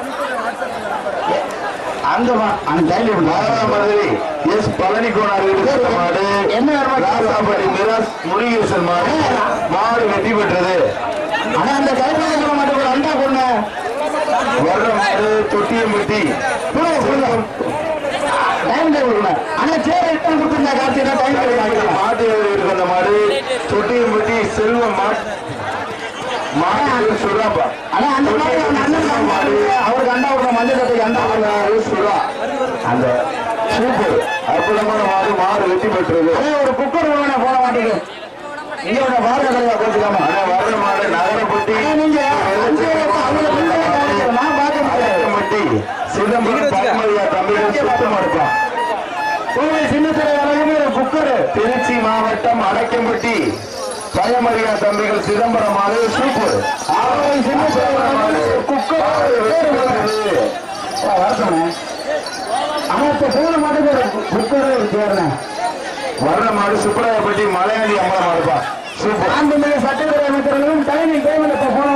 அந்த அந்த டைம் மதுரை எஸ் பழனி கோனார் வீட்டு மாடு என்ன ராசாபடி மிராஸ் முருகேசன் மாடு மாடு வெற்றி பெற்றது ஆனா அந்த கைப்பற்ற மாட்டு ஒரு அண்டா பொண்ணு வர்ற மாடு தொட்டியம்பட்டி டைம் டேபிள் ஆனா சேர் ரிட்டர்ன் கொடுத்துருந்தா காட்சி டைம் டேபிள் மாட்டு வீட்டுக்கு வந்த மாடு தொட்டியம்பட்டி செல்வம் மாட்டு மாடு சுறாப்பா ஆனா அந்த மாதிரி அவன் அண்ணன் மாடு அவருக்கு அண்டா விடுற மஞ்சள் கட்டைக்கு அண்டா விடுறாரு சுறா அந்த சூப்பர் அற்புதமான மாடு மாடு வெற்றி பெற்றது ஒரு குக்கர் போட மாட்டேங்குது இங்க ஒரு பாரத கலையா போச்சுக்காம ஆனா வர்ற மாடு நகரப்பட்டி நீங்க நான் பார்க்க முடியாது சிதம்பரம் பரமரியா தம்பிகள் சுத்தமா இருப்பான் கோவை சின்னத்திரை வரைக்கும் ஒரு புக்கு குக்கர் திருச்சி மாவட்டம் அடைக்கம்பட்டி பயமரியா தம்பிகள் சிதம்பரம் மாடு சூப்பர் ஆரோவை சின்ன குக்கர் வரட்டோண்ணே ஆனா இப்ப போன மாட்டுக்கு குக்கரே சேர்றேன் வர்ற மாடு சுப்பராயப்பட்டி மலையாளி அம்மா மாடுப்பா சூப்பர் அந்த சட்டத்துறை அமைச்சர்களும் டைனிங் டேபிள் இப்ப போன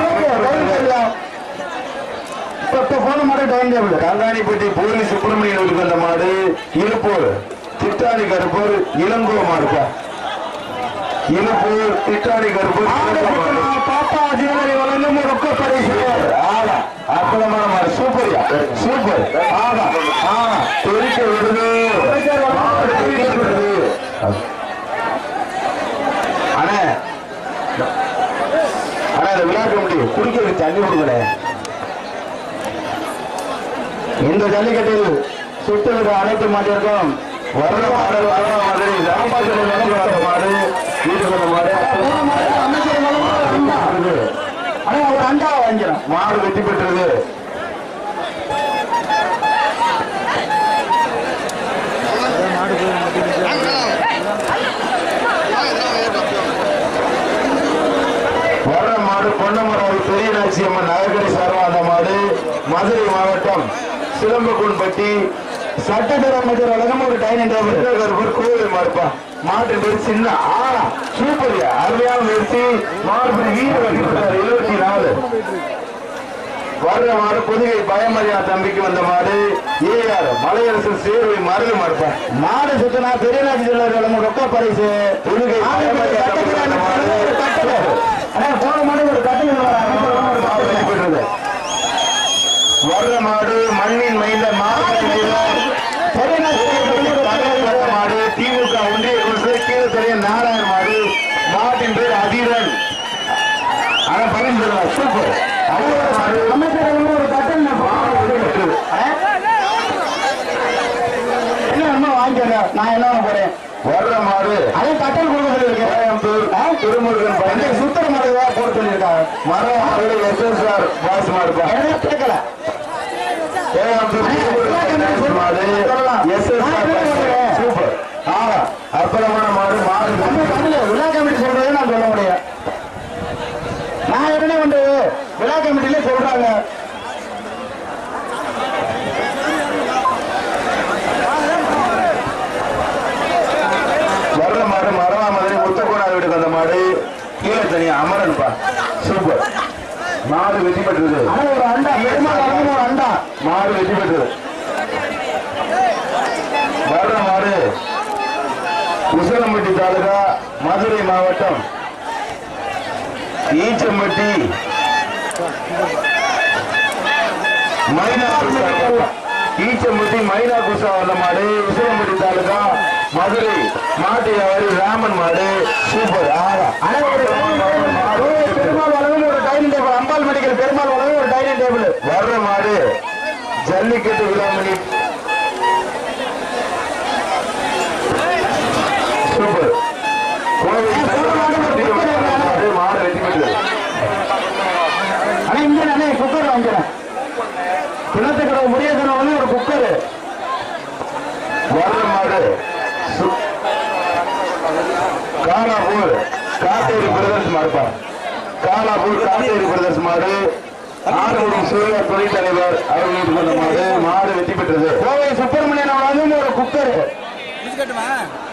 இப்ப போன மாடு டைனிங் டேபிள் கங்காணிப்பட்டி பூரி சுப்பிரமணியனுக்கு வந்த மாடு இருப்பூர் திட்டாணி கருப்பூர் இளங்கோ மாடுப்பா இருப்பூர் திட்டாணி கருப்பூர் பாப்பா ஜீவனரி வழங்கும் ரொக்க பரிசு ஆகா அற்புதமான மாடு சூப்பர்யா சூப்பர் ஆகா ஆகா தெரிக்க விடுது மாடு தெரிக்க விடுது அண்ணே அண்ணா இந்த விழா கமிட்டி குடிக்கிறதுக்கு தண்ணி கொடுக்கல இந்த ஜல்லிக்கட்டில் சுற்றுகிற அனைத்து மாட்டிற்கும் வர்ற மாடு வர்ற மாதிரி ராமபாசனை வளர்ந்த மாடு வீட்டுக்கு வந்த மாடு ஆனா ஒரு அண்டா வாங்கிடும் மாடு வெற்றி பெற்றது வர்ற மாடு பொன்னமராவதி பெரியநாச்சி அம்மன் நகர்கரை சார்பா அந்த மாடு மதுரை மாவட்டம் சிலம்பகுன்பட்டி சட்டத்துறை அமைச்சர் வழங்கும் ஒரு டைனிங் டேபிள் கோவில் மாடுப்பா மாட்டு பேர் சின்ன ஆனா சூப்பர் அருமையான முயற்சி மாடு வீடு வைக்கப்பட்டார் இருபத்தி நாலு வர்ற மாடு புதுகை பயமரியா தம்பிக்கு வந்த மாடு ஏஆர் மலையரசு சேர்வை மருது மாடுப்பா மாடு சுத்தினா பெரியநாச்சி செல்வர் வழங்கும் ரொக்க பரிசு புதுகை பயமரியா தம்பிக்கு வந்த மாடு அண்ணா போன மாடு ஒரு கட்டில் பெற்றது வர்ற மாடு மண்ணின் மைந்த மாடு மாடு திமுக ஒன்றிய குழு கீழே தெரிய நாராயண மாடு மாட்டின் பேர் அதிரன் ஆனா பணம் சொல்லுவா சூப்பர் அமைச்சர் ஒரு கட்டல் என்ன வாங்கிக்கங்க நான் என்ன போறேன் வர்ற மாடு அதே கட்டல் கொடுக்க சொல்லியிருக்கேன் திருமுருகன் பையன் சுத்தர மாடு போட சொல்லியிருக்காங்க மர மாடு எஸ்எஸ்ஆர் பாஸ் மாடுப்பா கேட்கல சூப்பர் ஆஹா அற்புதமான மாடு மாடு விழா கமிட்டி சொல்றது நான் சொல்ல முடியும் நான் என்ன வந்து விழா கமிட்டில சொல்றாங்க வர்ற மாடு மரவா மாதிரி முத்தக்கோணா வீட்டுக்கு வந்த மாடு கீழே தனியா அமரன்ப்பா சூப்பர் மாடு வெற்றி பெற்றது ஒரு அண்டா ஒரு அண்டா மாடு வெற்றி பெற்றது வர்ற மாடு உசலம்பட்டி தாலுகா மதுரை மாவட்டம் ஈச்சம்பட்டி மைனா குசா ஈச்சம்பட்டி மைனா குசா வந்த மாடு உசலம்பட்டி தாலுகா மதுரை மாட்டு வியாபாரி ராமன் மாடு சூப்பர் ஆகா பெருமாள் வழங்கும் ஒரு dining table Ambal medical Perumal வழங்கும் ஒரு டைனிங் டேபிள் வர்ற மாடு ஜல்லிக்கட்டு விழாமணி சூப்பர் மாடு வெற்றி பெற்றது ஆனா இங்க நானே குக்கர் வாங்கிறேன் கிணத்துக்கடை முடியாதன வந்து ஒரு குக்கர் வர்ற மாடு சு- காலாப்பூர் காட்டேரி பிரதர்ஸ் மாடுப்பா காலாப்பூர் காட்டேரி பிரதர்ஸ் மாடு ஆறுமுடி சூரிய துணைத் தலைவர் அவர்களுக்கு வந்த மாடு மாடு வெற்றி பெற்றது கோவை சுப்பிரமணியன் வழங்கும் ஒரு குக்கர் முடிச்சுக்கட்டுமா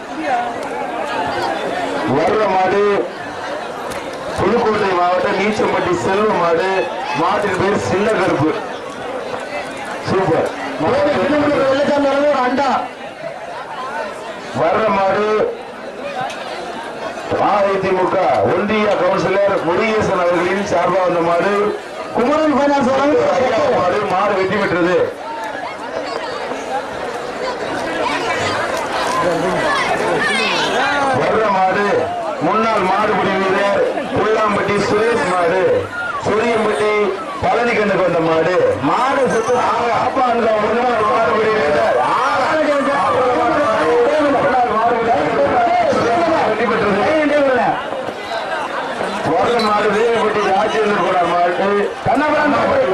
வர்ற மாடு புதுக்கோட்டை மாவட்டம் நீச்சம்பட்டி செல்வ மாடு மாட்டின் பேர் சின்ன கருப்பு சூப்பர் வெள்ளச்சாமி ஒரு அண்டா வர்ற மாடு அதிமுக ஒன்றிய கவுன்சிலர் முருகேசன் அவர்களின் சார்பாக வந்த மாடு குமரன் பைனான்ஸ் மாடு மாடு வெற்றி பெற்றது வர்ற மாடு முன்னாள் மாடுபிடி வீரர் புல்லாம்பட்டி சுரேஷ் மாடு சுரியம்பட்டி பழனி கண்ணுக்கு வந்த மாடு மாடு சுத்து அப்பா அந்த முன்னாள் மாடுபிடி வீரர் வெற்றி பெற்றது வர்ற மாடு வேலைப்பட்டி ராஜேந்திர கூட மாடு கண்ணபுரான்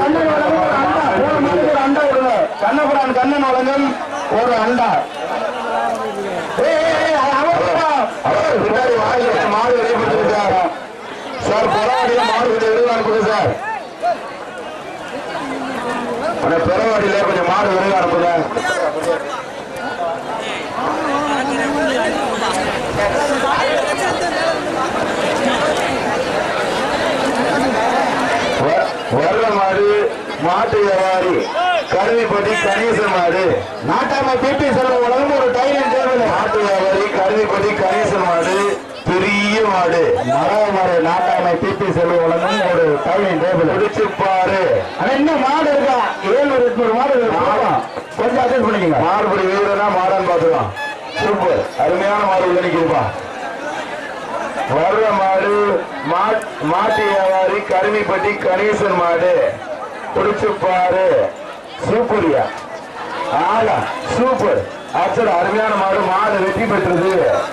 அண்டா ஒரு அண்டா விடுங்க கண்ணபுரான் கண்ணன் வழங்கும் ஒரு அண்டா ஏய், ஏய், ஏய், அவர் பின்னாடி வாங்கி வச்ச மாடு வெளிப்படுத்திருக்காரு சார் பெறவாடியில மாடு கொஞ்சம் விரைவா அனுப்புங்க சார் அந்த பெறவாடியில கொஞ்சம் மாடு விரைவா அனுப்புங்க வ- வர்ற மாடு மாட்டு வியாபாரி கருவிப்பட்டி கணேசன் மாடு நாட்டாம பிபி செல்வ உலகம் ஒரு டைலன் தேவையில்லை மாட்டு வியாபாரி கருவிப்பட்டி கணேசன் மாடு பெரிய மாடு மரவ மாடு நாட்டாமை பிபி செல்வ உலகம் ஒரு டைலன் தேவையில்லை பிடிச்சு பாரு ஆனா இன்னும் மாடு இருக்கா ஏழுநூறு எட்நூறு மாடு இருக்கு கொஞ்சம் அட்ஜஸ்ட் பண்ணிக்கங்க மாடுபடி வீரனா மாடான்னு பாத்துக்கலாம் சூப்பர் அருமையான மாடு உள்ள நிக்கிறப்பா வர்ற மாடு மாட்- மாட்டு வியாபாரி கருமிப்பட்டி கணேசன் மாடு பிடிச்சு பாரு சூப்பரியா ஆகா சூப்பர் அச்சர் அருமையான மாடு மாடு வெற்றி பெற்றது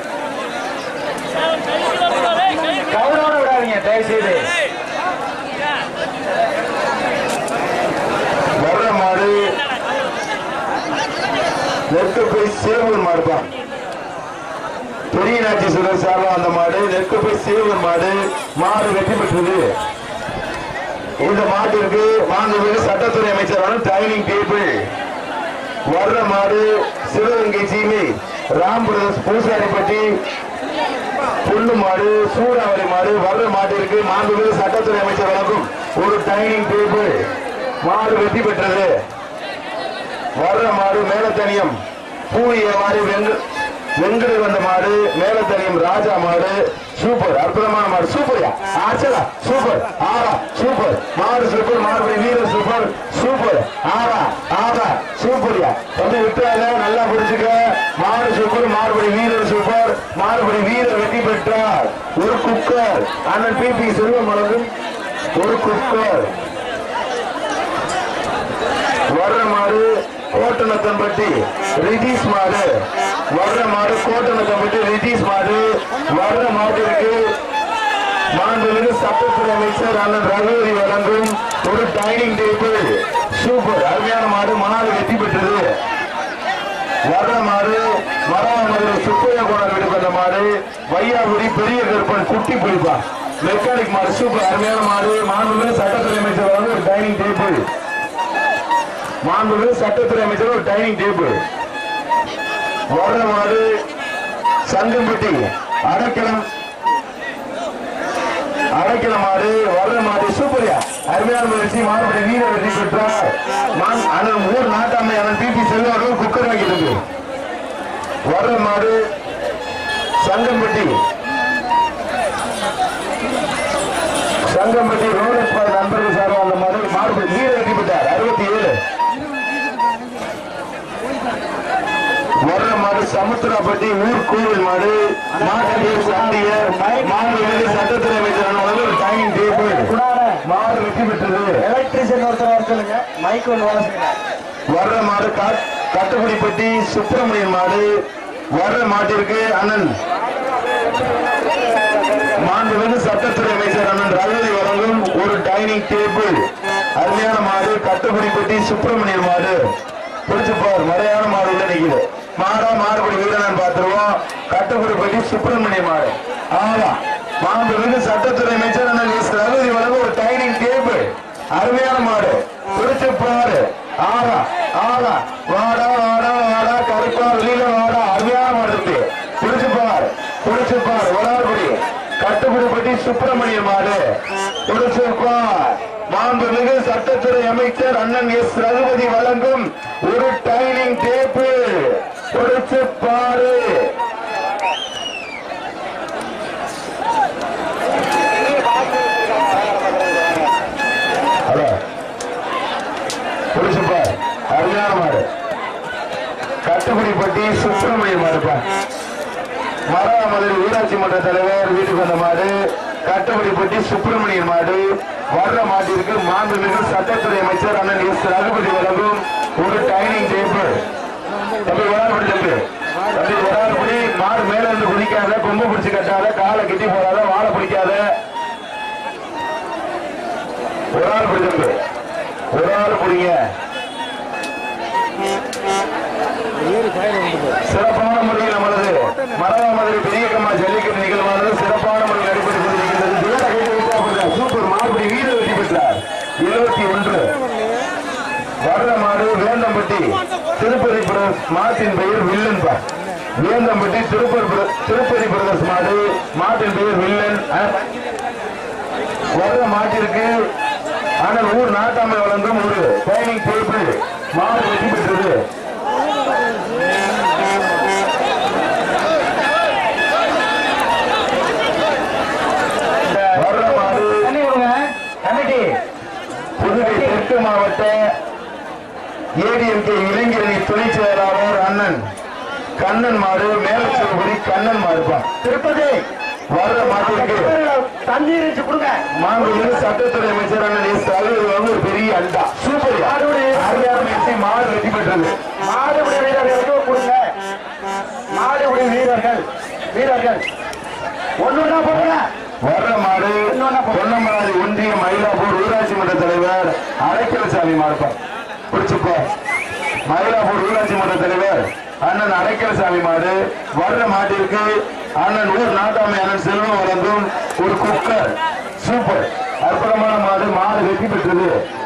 கவனோட விடாதீங்க தயவு செய்து வர்ற மாடு நெற்கு போய் சேவூர் மாடுப்பா பெரிய நாச்சி சுரர் சார்பா அந்த மாடு நெற்கு போய் சேவூர் மாடு மாடு வெற்றி பெற்றது இந்த மாட்டிற்கு மாண்புமிகு சட்டத்துறை அமைச்சரான டைனிங் டேபிள் வர்ற மாடு சிவகங்கை சீமை ராம் பிரதர்ஸ் பூசாரிப்பட்டி புல்லு மாடு சூறாவளி மாடு வர்ற மாட்டிற்கு மாண்புமிகு சட்டத்துறை அமைச்சர் வழங்கும் ஒரு டைனிங் டேபிள் மாடு வெற்றி பெற்றது வர்ற மாடு மேலத்தனியம் பூரிய மாடு வெங்கு வெங்கடு வந்த மாடு மேலத்தனியம் ராஜா மாடு சூப்பர் அற்புதமான மாடு சூப்பர்யா ஆச்சலா சூப்பர் ஆரா சூப்பர் மாடு சூப்பர் மாடு வீரர் சூப்பர் சூப்பர் ஆரா ஆரா சூப்பர்யா தம்பி விட்டுறாத நல்லா பிடிச்சுக்க மாடு சூப்பர் மாடுபடி வீரர் சூப்பர் மாடுபடி வீரர் வெற்றி பெற்றார் ஒரு குக்கர் அண்ணன் பி பி செல்வம் வழங்கும் ஒரு குக்கர் வர்ற மாடு கோட்டனத்தம்பட்டி ரிதீஸ் மாடு வர்ற மாடு கோட்டனத்தம்பட்டி ரிதீஸ் மாடு வர்ற மாட்டிற்கு மாண்புமிகு சட்டத்துறை அமைச்சர் அண்ணன் ரகுவரி வழங்கும் ஒரு டைனிங் டேபிள் சூப்பர் அருமையான மாடு மாடு வெற்றி பெற்றது வர்ற மாடு மரமதுரை சுப்பையா கோணர் வீடு வந்த மாடு வையாபுரி பெரிய கருப்பன் குட்டி புளிப்பா மெக்கானிக் மாடு சூப்பர் அருமையான மாடு மாண்புமிகு சட்டத்துறை அமைச்சர் வழங்கும் ஒரு டைனிங் டேபிள் மாண்புமிகு சட்டத்துறை அமைச்சர் ஒரு டைனிங் டேபிள் வர்ற மாடு சங்கம்பட்டி அடைக்கலம் அடைக்கல மாடு வர்ற மாடு சூப்பரியா அருமையான முயற்சி மாறுபடி வீர வெற்றி பெற்றார் மான் அண்ணன் ஊர் நாட்டாமை அண்ணன் பிபி செல்வர்கள் குக்கர் வாங்கிட்டு வர்ற மாடு சங்கம்பட்டி சங்கம்பட்டி ரோலக்ஸ் பார் நண்பர்கள் சார்பாக அந்த மாடு மாறுபடி வீர வெற்றி பெற்றார் அறுபத்தி ஏழு வர்ற மாடு சமுத்திரப்பட்டி ஊர் கோவில் மாடு மாட்டு சாண்டியர் மாடு வந்து சட்டத்துறை அமைச்சரான ஒரு டைனிங் டேபிள் மாடு வெற்றி பெற்றது எலக்ட்ரிஷியன் ஒருத்தர் வர சொல்லுங்க மைக் ஒன்று வர சொல்லுங்க வர்ற மாடு காட்- கட்டுக்குடிப்பட்டி சுப்பிரமணியன் மாடு வர்ற மாட்டிற்கு அண்ணன் மாண்புமிகு சட்டத்துறை அமைச்சர் அண்ணன் ரகுவதி வழங்கும் ஒரு டைனிங் டேபிள் அருமையான மாடு கட்டுக்குடிப்பட்டி சுப்பிரமணியன் மாடு பிடிச்சு பார் முறையான மாடு உள்ள நிக்குது மாடா மாடுபடி வீரன் பார்த்துருவோம் கட்டுக்குடிப்பட்டி சுப்பிரமணிய மாடு ஆமா மாண்புமிகு சட்டத்துறை அமைச்சர் அண்ணன் எஸ் ரகுவதி வழங்கும் ஒரு டைனிங் டேபிள் அருமையான மாடு பிடிச்சு பாரு ஆடா ஆடா வாடா வாடா வாடா கருப்பா வெளியில வாடா அருமையான மாடு இருக்கு பிடிச்சு பார் பிடிச்சு பார் வளார்படி கட்டுப்பிடிப்பட்டி சுப்பிரமணிய மாடு பிடிச்சு பார் மாண்புமிகு சட்டத்துறை அமைச்சர் அண்ணன் எஸ் ரகுபதி வழங்கும் ஒரு டைனிங் டேபிள் பிடிச்சு பாரு ஹலோ புடிச்சு பார் அருமையான மாடு கட்டுக்குடிப்பட்டி சுப்பிரமணிய மாடுப்பா மரமதுரை ஊராட்சி மன்ற தலைவர் வீட்டுக்கு வந்த மாடு கட்டுக்குடிப்பட்டி சுப்பிரமணியன் மாடு வர்ற மாட்டிற்கு மாண்புமிகு சட்டத்துறை அமைச்சர் அண்ணன் எஸ் ரகுபதி வழங்கும் ஒரு டைனிங் டேபிள் தம்பி வராபடி தம்பி தம்பி வராபடி மாடு மேல இருந்து குதிக்காத கொம்பு பிடிச்சு கட்டாத காலை கட்டி போடாத வாழை பிடிக்காத ஒரு ஆள் பிடிச்சிருக்கு ஒரு ஆள் பிடிங்க சிறப்பான முறையில் நமது மரகாமதுரை பெரிய கம்மா ஜல்லிக்கட்டு நிகழ்வானது சிறப்பான முறையில் நடைபெற்றுக் கொண்டிருக்கிறது துயர கைது விட்டார் சூப்பர் மாறுபடி வீரர் வெற்றி பெற்றார் இருபத்தி ஒன்று வர்ற மாடு வேந்தம்பட்டி திருப்பதி பிரதர்ஸ் மாட்டின் பெயர் வில்லன் பா வேந்தம்பட்டி திருப்பதி பிர- திருப்பதி பிரதர்ஸ் மாடு மாட்டின் பெயர் வில்லன் அஹ். வர்ற மாட்டிற்கு ஆனால் ஊர் நாட்டாமை வழங்கும் ஒரு டைனிங் டேபிள் மாடு வெற்றி பெற்றது வர்ற மாடு தண்ணி கொடுங்க கமிட்டி புதுவை தெற்கு மாவட்ட ஏடிஎம்கே இளைஞரணி துணை செயலாளர் அண்ணன் கண்ணன் மாடு மேலச்செல்குடி கண்ணன் மாடுப்பா திருப்பதி வர்ற மாட்டிற்கு தண்ணி இருந்துச்சு கொடுங்க மாண்புமிகு சட்டத்துறை அமைச்சர் அண்ணன் எஸ் அலுவலர் வந்து ஒரு பெரிய அண்டா சூப்பர் அருமையான முயற்சி மாடு வெற்றி பெற்றது மாடுபிடி வீரர்களுக்கு கொடுங்க மாடுபிடி வீரர்கள் வீரர்கள் ஒண்ணுன்னா போடுங்க வர்ற மாடு பொன்னமராதி ஒன்றிய மயிலாப்பூர் ஊராட்சி மன்ற தலைவர் அரைக்கலசாமி மாடுப்பா பிடிச்சுப்பா மயிலாப்பூர் ஊராட்சி மன்ற தலைவர் அண்ணன் அரைக்கலசாமி மாடு வர்ற மாட்டிற்கு அண்ணன் ஊர் நாட்டாமை அண்ணன் செல்வம் வழங்கும் ஒரு குக்கர் சூப்பர் அற்புதமான மாடு மாடு வெற்றி பெற்றது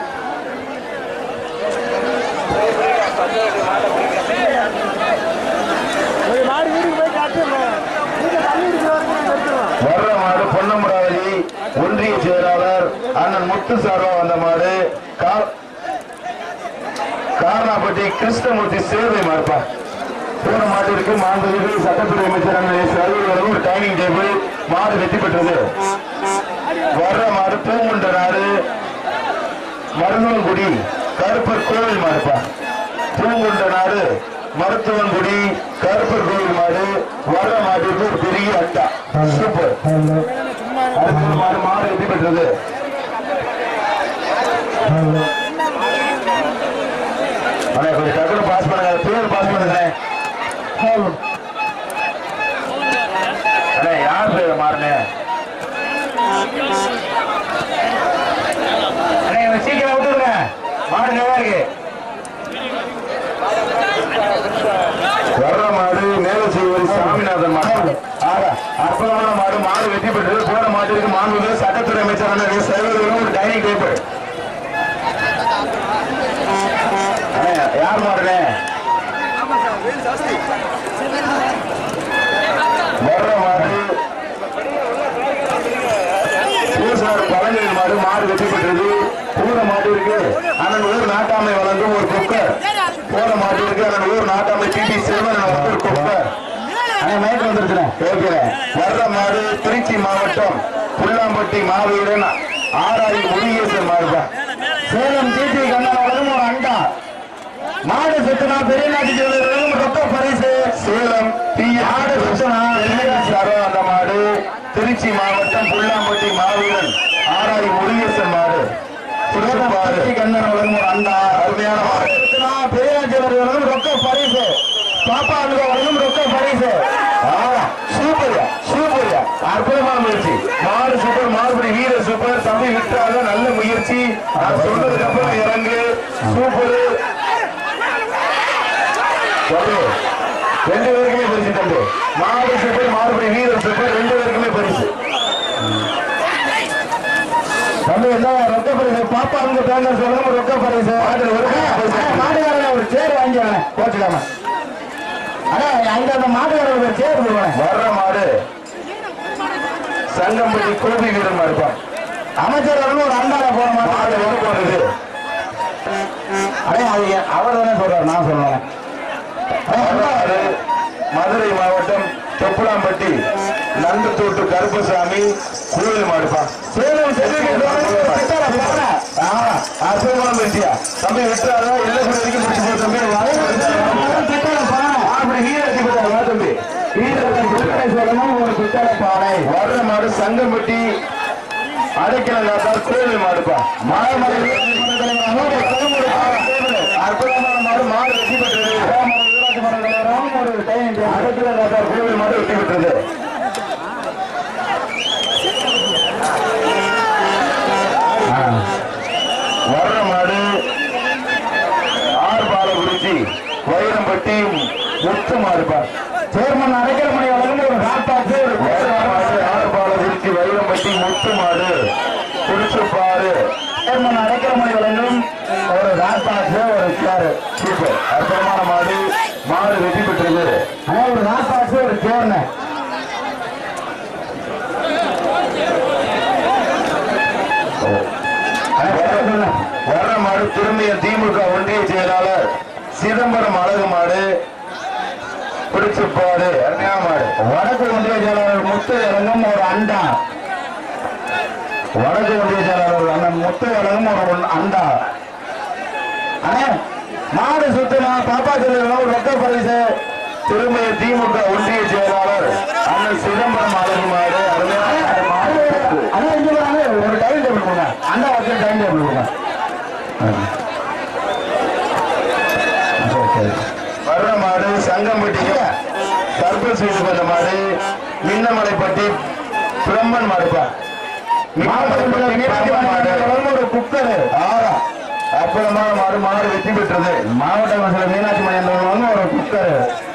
வர்ற மாடு பொன்னமராவதி ஒன்றிய செயலாளர் அண்ணன் முத்து சார்பா வந்த மாடு கா- காரணாப்பட்டி கிருஷ்ணமூர்த்தி சேவை மாறுப்பா போன மாட்டிற்கு மாண்புமிகு சட்டத்துறை அமைச்சர் அண்ணன் எஸ். அலுவலர் ஒரு டைனிங் டேபிள் மாடு வெற்றி பெற்றது வர்ற மாடு பூங்குண்ட நாடு மருதவன்குடி கருப்பர் கோவில் மாடுப்பா பூங்குண்ட நாடு மருத்துவன்குடி கருப்பர் கோவில் மாடு வர்ற மாட்டிற்கு ஒரு பெரிய அட்டா சூப்பர் அடுத்த மாடு மாடு வெற்றி பெற்றது அண்ணே, கொஞ்சம் டக்குனு பாஸ் பண்ணுங்க பேர் பாஸ் பண்ணுங்க அண்ணே யார் பேர் மாறுனே அண்ணே இவனை சீக்கிரம் விட்டுருங்க மாடு நல்லா இருக்கு வர்ற மாடு மேல செய்வது சாமிநாதன் மாடு ஆகா அற்புதமான மாடு மாடு வெற்றி பெற்றது போன மாட்டிற்கு மாண்புமிகு சட்டத்துறை அமைச்சர் அண்ணன் சைவர்களும் ஒரு டைனிங் டேபிள் அண்ணே, யார் மாடுனே வர்ற மாடு பூசார் பழனியில் மாடு மாடு வெற்றி பெற்றது பூர மாட்டிற்கு அண்ணன் ஊர் நாட்டாமை வழங்கும் ஒரு குக்கர் போன மாட்டிற்கு அண்ணன் ஊர் நாட்டாமை டிடி செல்வன் வந்து ஒரு குக்கர் அண்ணே மைக் வந்துருச்சுனே கேட்கிறேன் வர்ற மாடு திருச்சி மாவட்டம் புல்லாம்பட்டி மாவீரன் ஆராய் முருகேசன் மாடுதான் சேலம் டிடி கண்ணன் வழங்கும் ஒரு அண்டா மாடு சுத்தினா பெரிய நாட்டு ரொக்க பரிசு சேலம் டி மாடு சுத்தினா சாரோ அந்த மாடு திருச்சி மாவட்டம் புல்லாம்பட்டி மாவீரன் ஆராய் முருகேசன் மாடு மாடு கண்ணன் வழங்கும் ஒரு அண்டா அருமையான மாடு சுத்தினா பெரிய நாட்டு வழங்கும் ரொக்க பரிசு பாப்பா அனுக வழங்கும் ரொக்க பரிசு சூப்பர்யா சூப்பர்யா அற்புதமான முயற்சி மாடு சூப்பர் மாறுபடி வீர சூப்பர் தம்பி விட்டாங்க நல்ல முயற்சி நான் சொன்னதுக்கு அப்புறம் இறங்கு சூப்பர் தம்பி, ரெண்டு பேருக்குமே பரிசு தம்பி மாடு சூப்பர் மாறுபடி வீரர் சூப்பர் ரெண்டு பேருக்குமே பரிசு தம்பி என்ன ரொக்க பரிசு பாப்பா அங்க பேனர் சொல்லுங்க ரொக்க பரிசு மாடுகாரங்க ஒரு சேர் வாங்கிடுவாங்க போச்சுக்காம அண்ணா அங்க அந்த மாடுகாரங்க ஒரு சேர் போடுவாங்க வர்ற மாடு சங்கம்பட்டி கோபி வீரன் இருப்பான் அமைச்சர் அவர்கள் ஒரு அண்டால போன மாடு வந்து போடுறது அடே அது அவர் தானே சொல்றாரு நான் சொல்றேன் வரலாறு மதுரை மாவட்டம் தொப்புளாம்பட்டி நந்தத்தோட்டு கருப்பசாமி கோயில் மாடுப்பா சேலம் அற்புதமான வெற்றியா தம்பி விட்டாரா இல்ல வரைக்கும் பிடிச்சு போ தம்பி அப்படி வீரத்தி வா தம்பி வர்ற மாடு சங்கம்பட்டி அடைக்கலங்காத்தார் கோயில் மாடுப்பா மாடு அற்புதமான மாடு மாடு வெற்றி பெற்றது அடைக்கலங்காத்தார் கோயில் மாடு வெற்றி பெற்றது ஆ. வர்ற மாடு ஆர் பாலகுறிச்சி வைரம்பட்டி மாடுப்பா சேர்மன் அரைக்கிற மணி வழங்கும் ஒரு காப்பாற்று ஒரு மாடு ஆறுபாலத்திற்கு வைரம்பட்டி முத்து மாடு குறிச்சுப்பாரு சேர்மன் அரைக்கிற மணி வழங்கும் ஒரு காப்பாற்று ஒரு சேரு சூப்பர் அற்புதமான மாடு மாடு வெற்றி பெற்றது ஆனா ஒரு காப்பாற்று ஒரு சேர்ன வர்ற மாடு திரும்பிய திமுக ஒன்றிய செயலாளர் சிதம்பரம் அழகு மாடு பிடிச்சுப்பாடு அருமையான மாடு வடக்கு ஒன்றிய செயலாளர் முத்து இறங்கும் ஒரு அண்டா வடக்கு ஒன்றிய செயலாளர் அண்ணன் முத்து இறங்கும் ஒரு ஒன்- அண்டா அண்ணே மாடு சுத்தினா பாப்பா சொல்லுங்க ஒரு ரொக்க பரிசு திரும்பிய திமுக ஒன்றிய செயலாளர் அண்ணன் சிதம்பரம் அழகு மாடு அருமையான மாடு அண்ணா இங்க வாங்க ஒரு டைம் டேபிள் கொடுங்க அண்டா வச்சு டைம் டேபிள் கொடுங்க வர்ற மாடு சங்கம்பட்டிக்கு தர்பல் செய்து கொண்ட மாடு மின்னமலைப்பட்டி பிரம்மன் மாடுப்பா மின்னமலைப்பட்டி பிரம்மன் மாடு ஒரு குக்கர் ஆறா அற்புதமான மாடு மாடு வெற்றி பெற்றது மாவட்ட மசில மீனாட்சி மணியன் வந்து ஒரு குக்கர்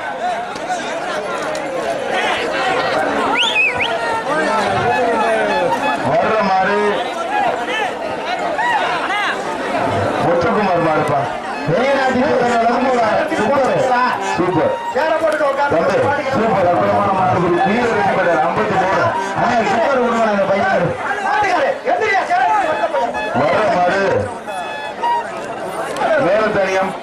வர்ற மாடு முத்துக்குமார் மாடுப்பா மீனாட்சி மணியன் வந்து ஒரு குக்கர் சூப்பர் தம்பி சூப்பர் அற்புதமான மாடு வீர வெற்றி பெற்றார் ஐம்பத்தி மூணு அண்ணா குக்கர் கொடுங்க அந்த பையன் வர்ற மாடு மேலத்தனியம்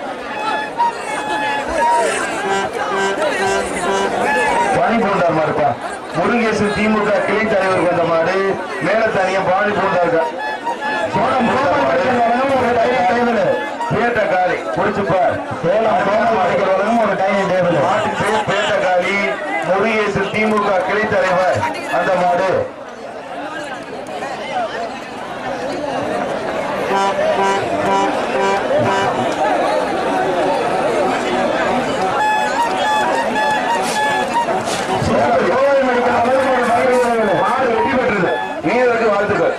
பாணி பூண்டார் மாடுப்பா முருகேசு திமுக கிளை தலைவர் கொண்ட மாடு மேலத்தனியம் பாணி பூண்டார் சோழம் கோபால் மணியன் வழங்கும் ஒரு டைனிங் டேபிள் பேட்ட காலி குடிச்சுப்பார் சேலம் கோபால் மணியன் வழங்கும் ஒரு டைனிங் டேபிள் மாட்டின் பேர் பேட்ட காலி முருகேசு திமுக கிளை தலைவர் அந்த மாடு கோபால் மணியன் வழங்கும் ஒரு டைனிங் டேபிள் மாடு வெற்றி பெற்றது வீரருக்கு வாழ்த்துக்கள்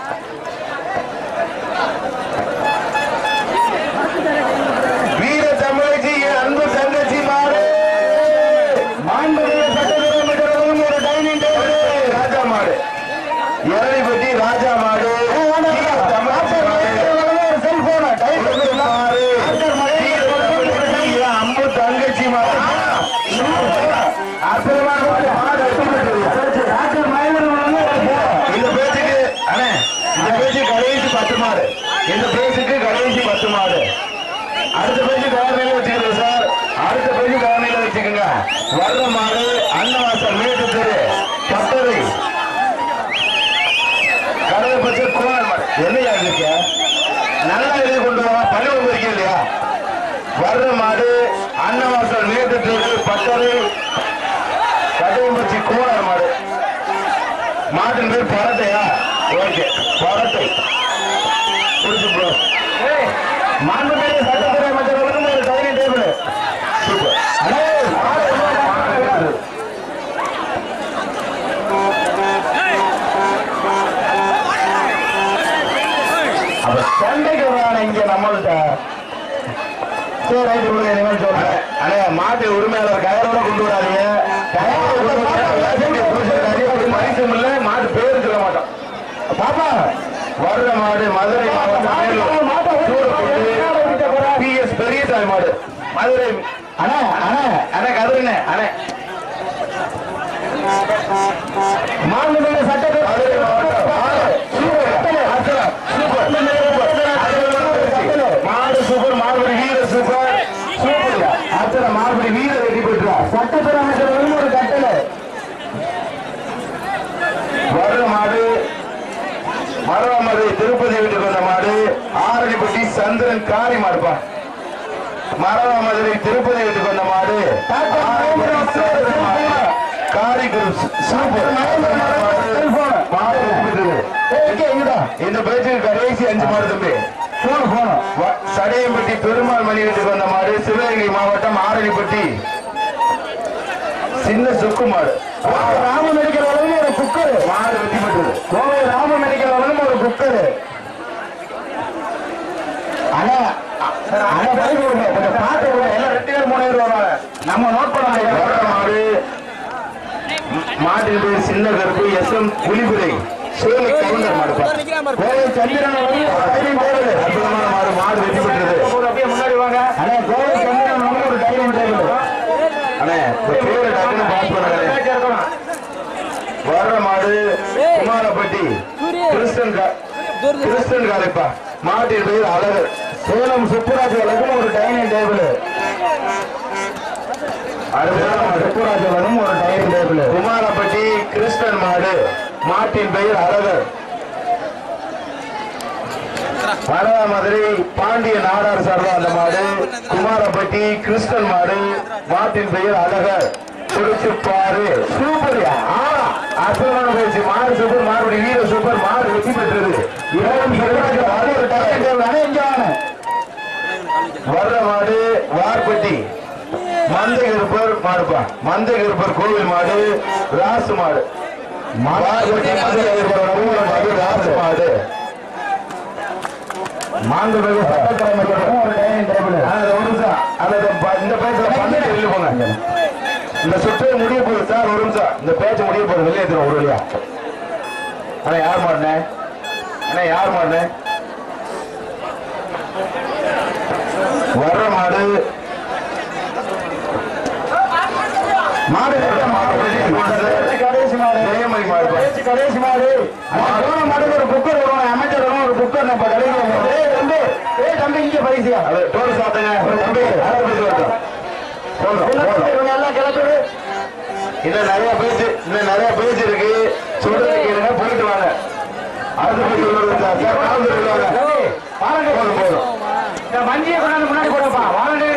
வீர தமிழச்சி என் அன்பு தங்கச்சி மாடு மாண்புமிகு சட்டமன்ற அமைச்சர்களும் ஒரு டைனிங் டேபிள் ராஜா மாடு எரணிப்பட்டி ராஜா மாடு வீர தமிழச்சி மாடு ஒரு செல்போன் டைனிங் உலக மாடு வீர தமிழச்சி என் அன்பு தங்கச்சி மாடு அற்புதமான மாடு மாடு வெற்றி பெற்றது டாக்டர் மகேந்திரன் வழங்கும் ஒரு போன் இந்த பேச்சுக்கு அண்ணே இந்த பேச்சு கடைசி பத்து மாடு இந்த பேச்சுக்கு கடைசி பத்து மாடு அடுத்த பேச்சு கவர்னையில வச்சுக்கிறேன் சார் அடுத்த பேச்சு கவர்னையில வச்சுக்கோங்க வர்ற மாடு அன்னவாசல் மேட்டு தெரு பத்தரை கடலை பச்சை கோணல் மாடு என்னையா இருக்க நல்லா இதை கொண்டு வா பள்ளிக்கூடம் இருக்கீங்க இல்லையா வர்ற மாடு அன்னவாசல் மேட்டு தெரு பத்தரை கடையம்பச்சி கோணல் மாடு மாட்டின் பேர் பரட்டையா ஓகே பரட்டை புரிஞ்சு ப்ரோ மாண்புமிகு சட்டத்துறை அமைச்சர்களும் ஒரு டைனிங் டேபிள் சூப்பர் அடே மாடு எவ்வளவு அப்ப சண்டைக்கு வரான இங்க நம்மள்ட்ட சரி ரைட்டு கொடுங்க இனிமேல் சொல்றேன் அண்ணே மாட்டு உரிமையாளர் கயரோட கொண்டு வராதீங்க கயரோட கொண்டு வந்தா பரிசும் இல்ல மாட்டு பேரு சொல்ல மாட்டோம் பாப்பா வர்ற மாடு மதுரை மாவட்டம் பி எஸ் பெரியசாமி மாடு மதுரை அண்ணா அண்ணா அண்ணே கதிரண்ணே அண்ணே மாண்புமிகு சட்டத்துறை மதுரை மாவட்டம் மாடு. சூப்பர். அசலம். சூப்பர். சூப்பர். மாடு சூப்பர் மாடுபடி வீர சூப்பர் சூப்பர் அத்தனை மாடுபடி வீர வெற்றி பெற்றார் சட்டத்துறை அமைச்சர்களும் ஒரு கட்டளை வர்ற மாடு மரவமது திருப்பதி வீட்டுக்கு வந்த மாடு ஆரணிப்பட்டி சந்திரன் காரி மாடுப்பா மரவமதுரை திருப்பதி வீட்டுக்கு வந்த மாடு ஆரணிப்பட்டி சந்திரன் மாடு. காரி குரூப் சூப்பர் மாடு வெற்றி பெற்றது. இந்த பேச்சுக்கு கடைசி அஞ்சு மாடு தம்பி போன போன வ- சடையம்பட்டி பெருமாள் மணி வீட்டுக்கு வந்த மாடு சிவகங்கை மாவட்டம் ஆரணிப்பட்டி சின்ன சுக்கு மாடு ராம மெடிக்கல் வழங்கும் ஒரு குக்கர் மாடு வெற்றி பெற்றது கோவை ராம மெடிக்கல் வழங்கும் ஒரு குக்கர் அண்ணா அண்ணா பைக் கொடுங்க கொஞ்சம் பார்த்து கொடுங்க எல்லாம் ரெண்டு பேர் மூணு பேர் வருவாங்க நம்ம நோட் பண்ண முடியாது மாட்டின் பேர் சின்ன கருப்பு எஸ் எம் புலிபுரை சிவகங்கை கவுண்டர் மாடுப்பா கோவை சந்திரன் அவர்கள் ஒரு டைனிங் டேபிள் அற்புதமான மாடு மாடு வெற்றி பெற்றது அப்படியே முன்னாடி வாங்க அண்ணே கோவை சந்திரன் அவர்கள் ஒரு டைனிங் டேபிள் அண்ணே இந்த பேரை டக்குன்னு பாஸ் பண்ணுங்க மேட்ச் இருக்கணும் வர்ற மாடு குமாரப்பட்டி கிறிஸ்டன் கா- கிறிஸ்டன் காலைப்பா மாட்டின் பெயர் அழகர் சேலம் சுப்புராஜ் அவர்களுக்கும் ஒரு டைனிங் டேபிள் அருமையான மாடு சுப்புராஜ் அவர்களும் ஒரு டைனிங் டேபிள் குமாரப்பட்டி கிறிஸ்டன் மாடு மாட்டின் பெயர் அழகர் வடவா மதுரை பாண்டிய நாடார் சார்பா அந்த மாடு குமாரப்பட்டி கிறிஸ்டன் மாடு மாட்டின் பெயர் அழகர் குடிச்சு பாரு சூப்பர்யா ஆ, அற்புதமான பயிற்சி மாடு சூப்பர் மாறுபடி வீர சூப்பர் மாடு வெற்றி பெற்றது இரவும் சிவராஜ் மாடு ஒரு டைனிங் டேபிள். அண்ணே, இங்க வாங்க. வர்ற மாடு வார்பட்டி மந்தை கருப்பர் மாடுப்பா மந்தை கருப்பர் கோவில் மாடு ராசு மாடு வார்பட்டி மந்தை கருப்பர் கோவில் மாடு ராசு மாடு மாண்புமிகு சட்டக்கிழமை ஒரு டைனிங் டேபிள் அது ஒரு நிமிஷம் அல்லது இந்த பேச்சுல பண்ணிட்டு வெளியே போங்க இந்த சுற்று முடிய போகுது சார் ஒரு நிமிஷம் இந்த பேச்சு முடிய போகுது வெளியே எடுத்துரும் ஒரு வழியா அண்ணா யார் மாடுனே அண்ணா யார் மாடுனே வர்ற மாடு மாடு கட்ட மாடு கடைசி மாடு நேயமணி மாடு கடைசி கடைசி மாடு மூணு மாடுக்கு ஒரு குக்கர் வரும் அமைச்சர் வரும் ஒரு குக்கர் நம்ம கடைக்கு ஏய் தம்பி ஏய் தம்பி இங்க பரிசியா அது டோல் சாப்பிடுங்க தம்பி அதை பேசி வரட்டும் போதும் போதும் இவங்க எல்லாம் கிளப்பிடு இன்னும் நிறைய பேச்சு இன்னும் நிறைய பேச்சு இருக்கு சொல்றது கேளுங்க போயிட்டு வாங்க அடுத்த பேச்சு சொல்றது சார் சார் கலந்து சொல்லுவாங்க பாருங்க போதும் போதும் இந்த வண்டியை கொண்டாந்து முன்னாடி போடப்பா வாரண்டி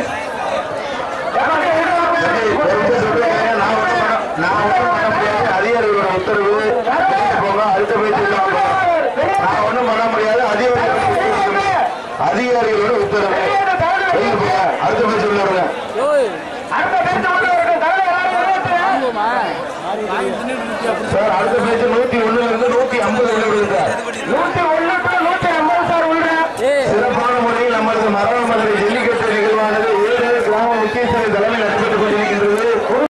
சரி, தெரிஞ்சு சொல்றேன். நான் ஒண்ணும் பண்ண- நான் ஒண்ணும் பண்ண முடியாது. அதிகாரிகளோட உத்தரவு வெளியே போங்க. அடுத்த பேச்சு சொல்லுவாங்க. நான் ஒண்ணும் பண்ண முடியாது அதிகாரிகளோட உத்தரவு. அதிகாரிகளோட உத்தரவு வெளியே போங்க. அடுத்த பேச்சு சொல்லுவாங்க அடுத்த பேச்சு உள்ள வரட்டும் தலைவர் எல்லாரும் சார் அடுத்த பேச்சு நூத்தி ஒண்ணுல இருந்து நூத்தி ஐம்பது விழுது சார் நூத்தி ஒண்ணு டு நூத்தி ஐம்பது சார் உள்ள சிறப்பான முறையில் நமது மரபு மதுரை ஜல்லிக்கட்டு நிகழ்வானது ஏழு கிராம முக்கியஸ்தரை தலைமை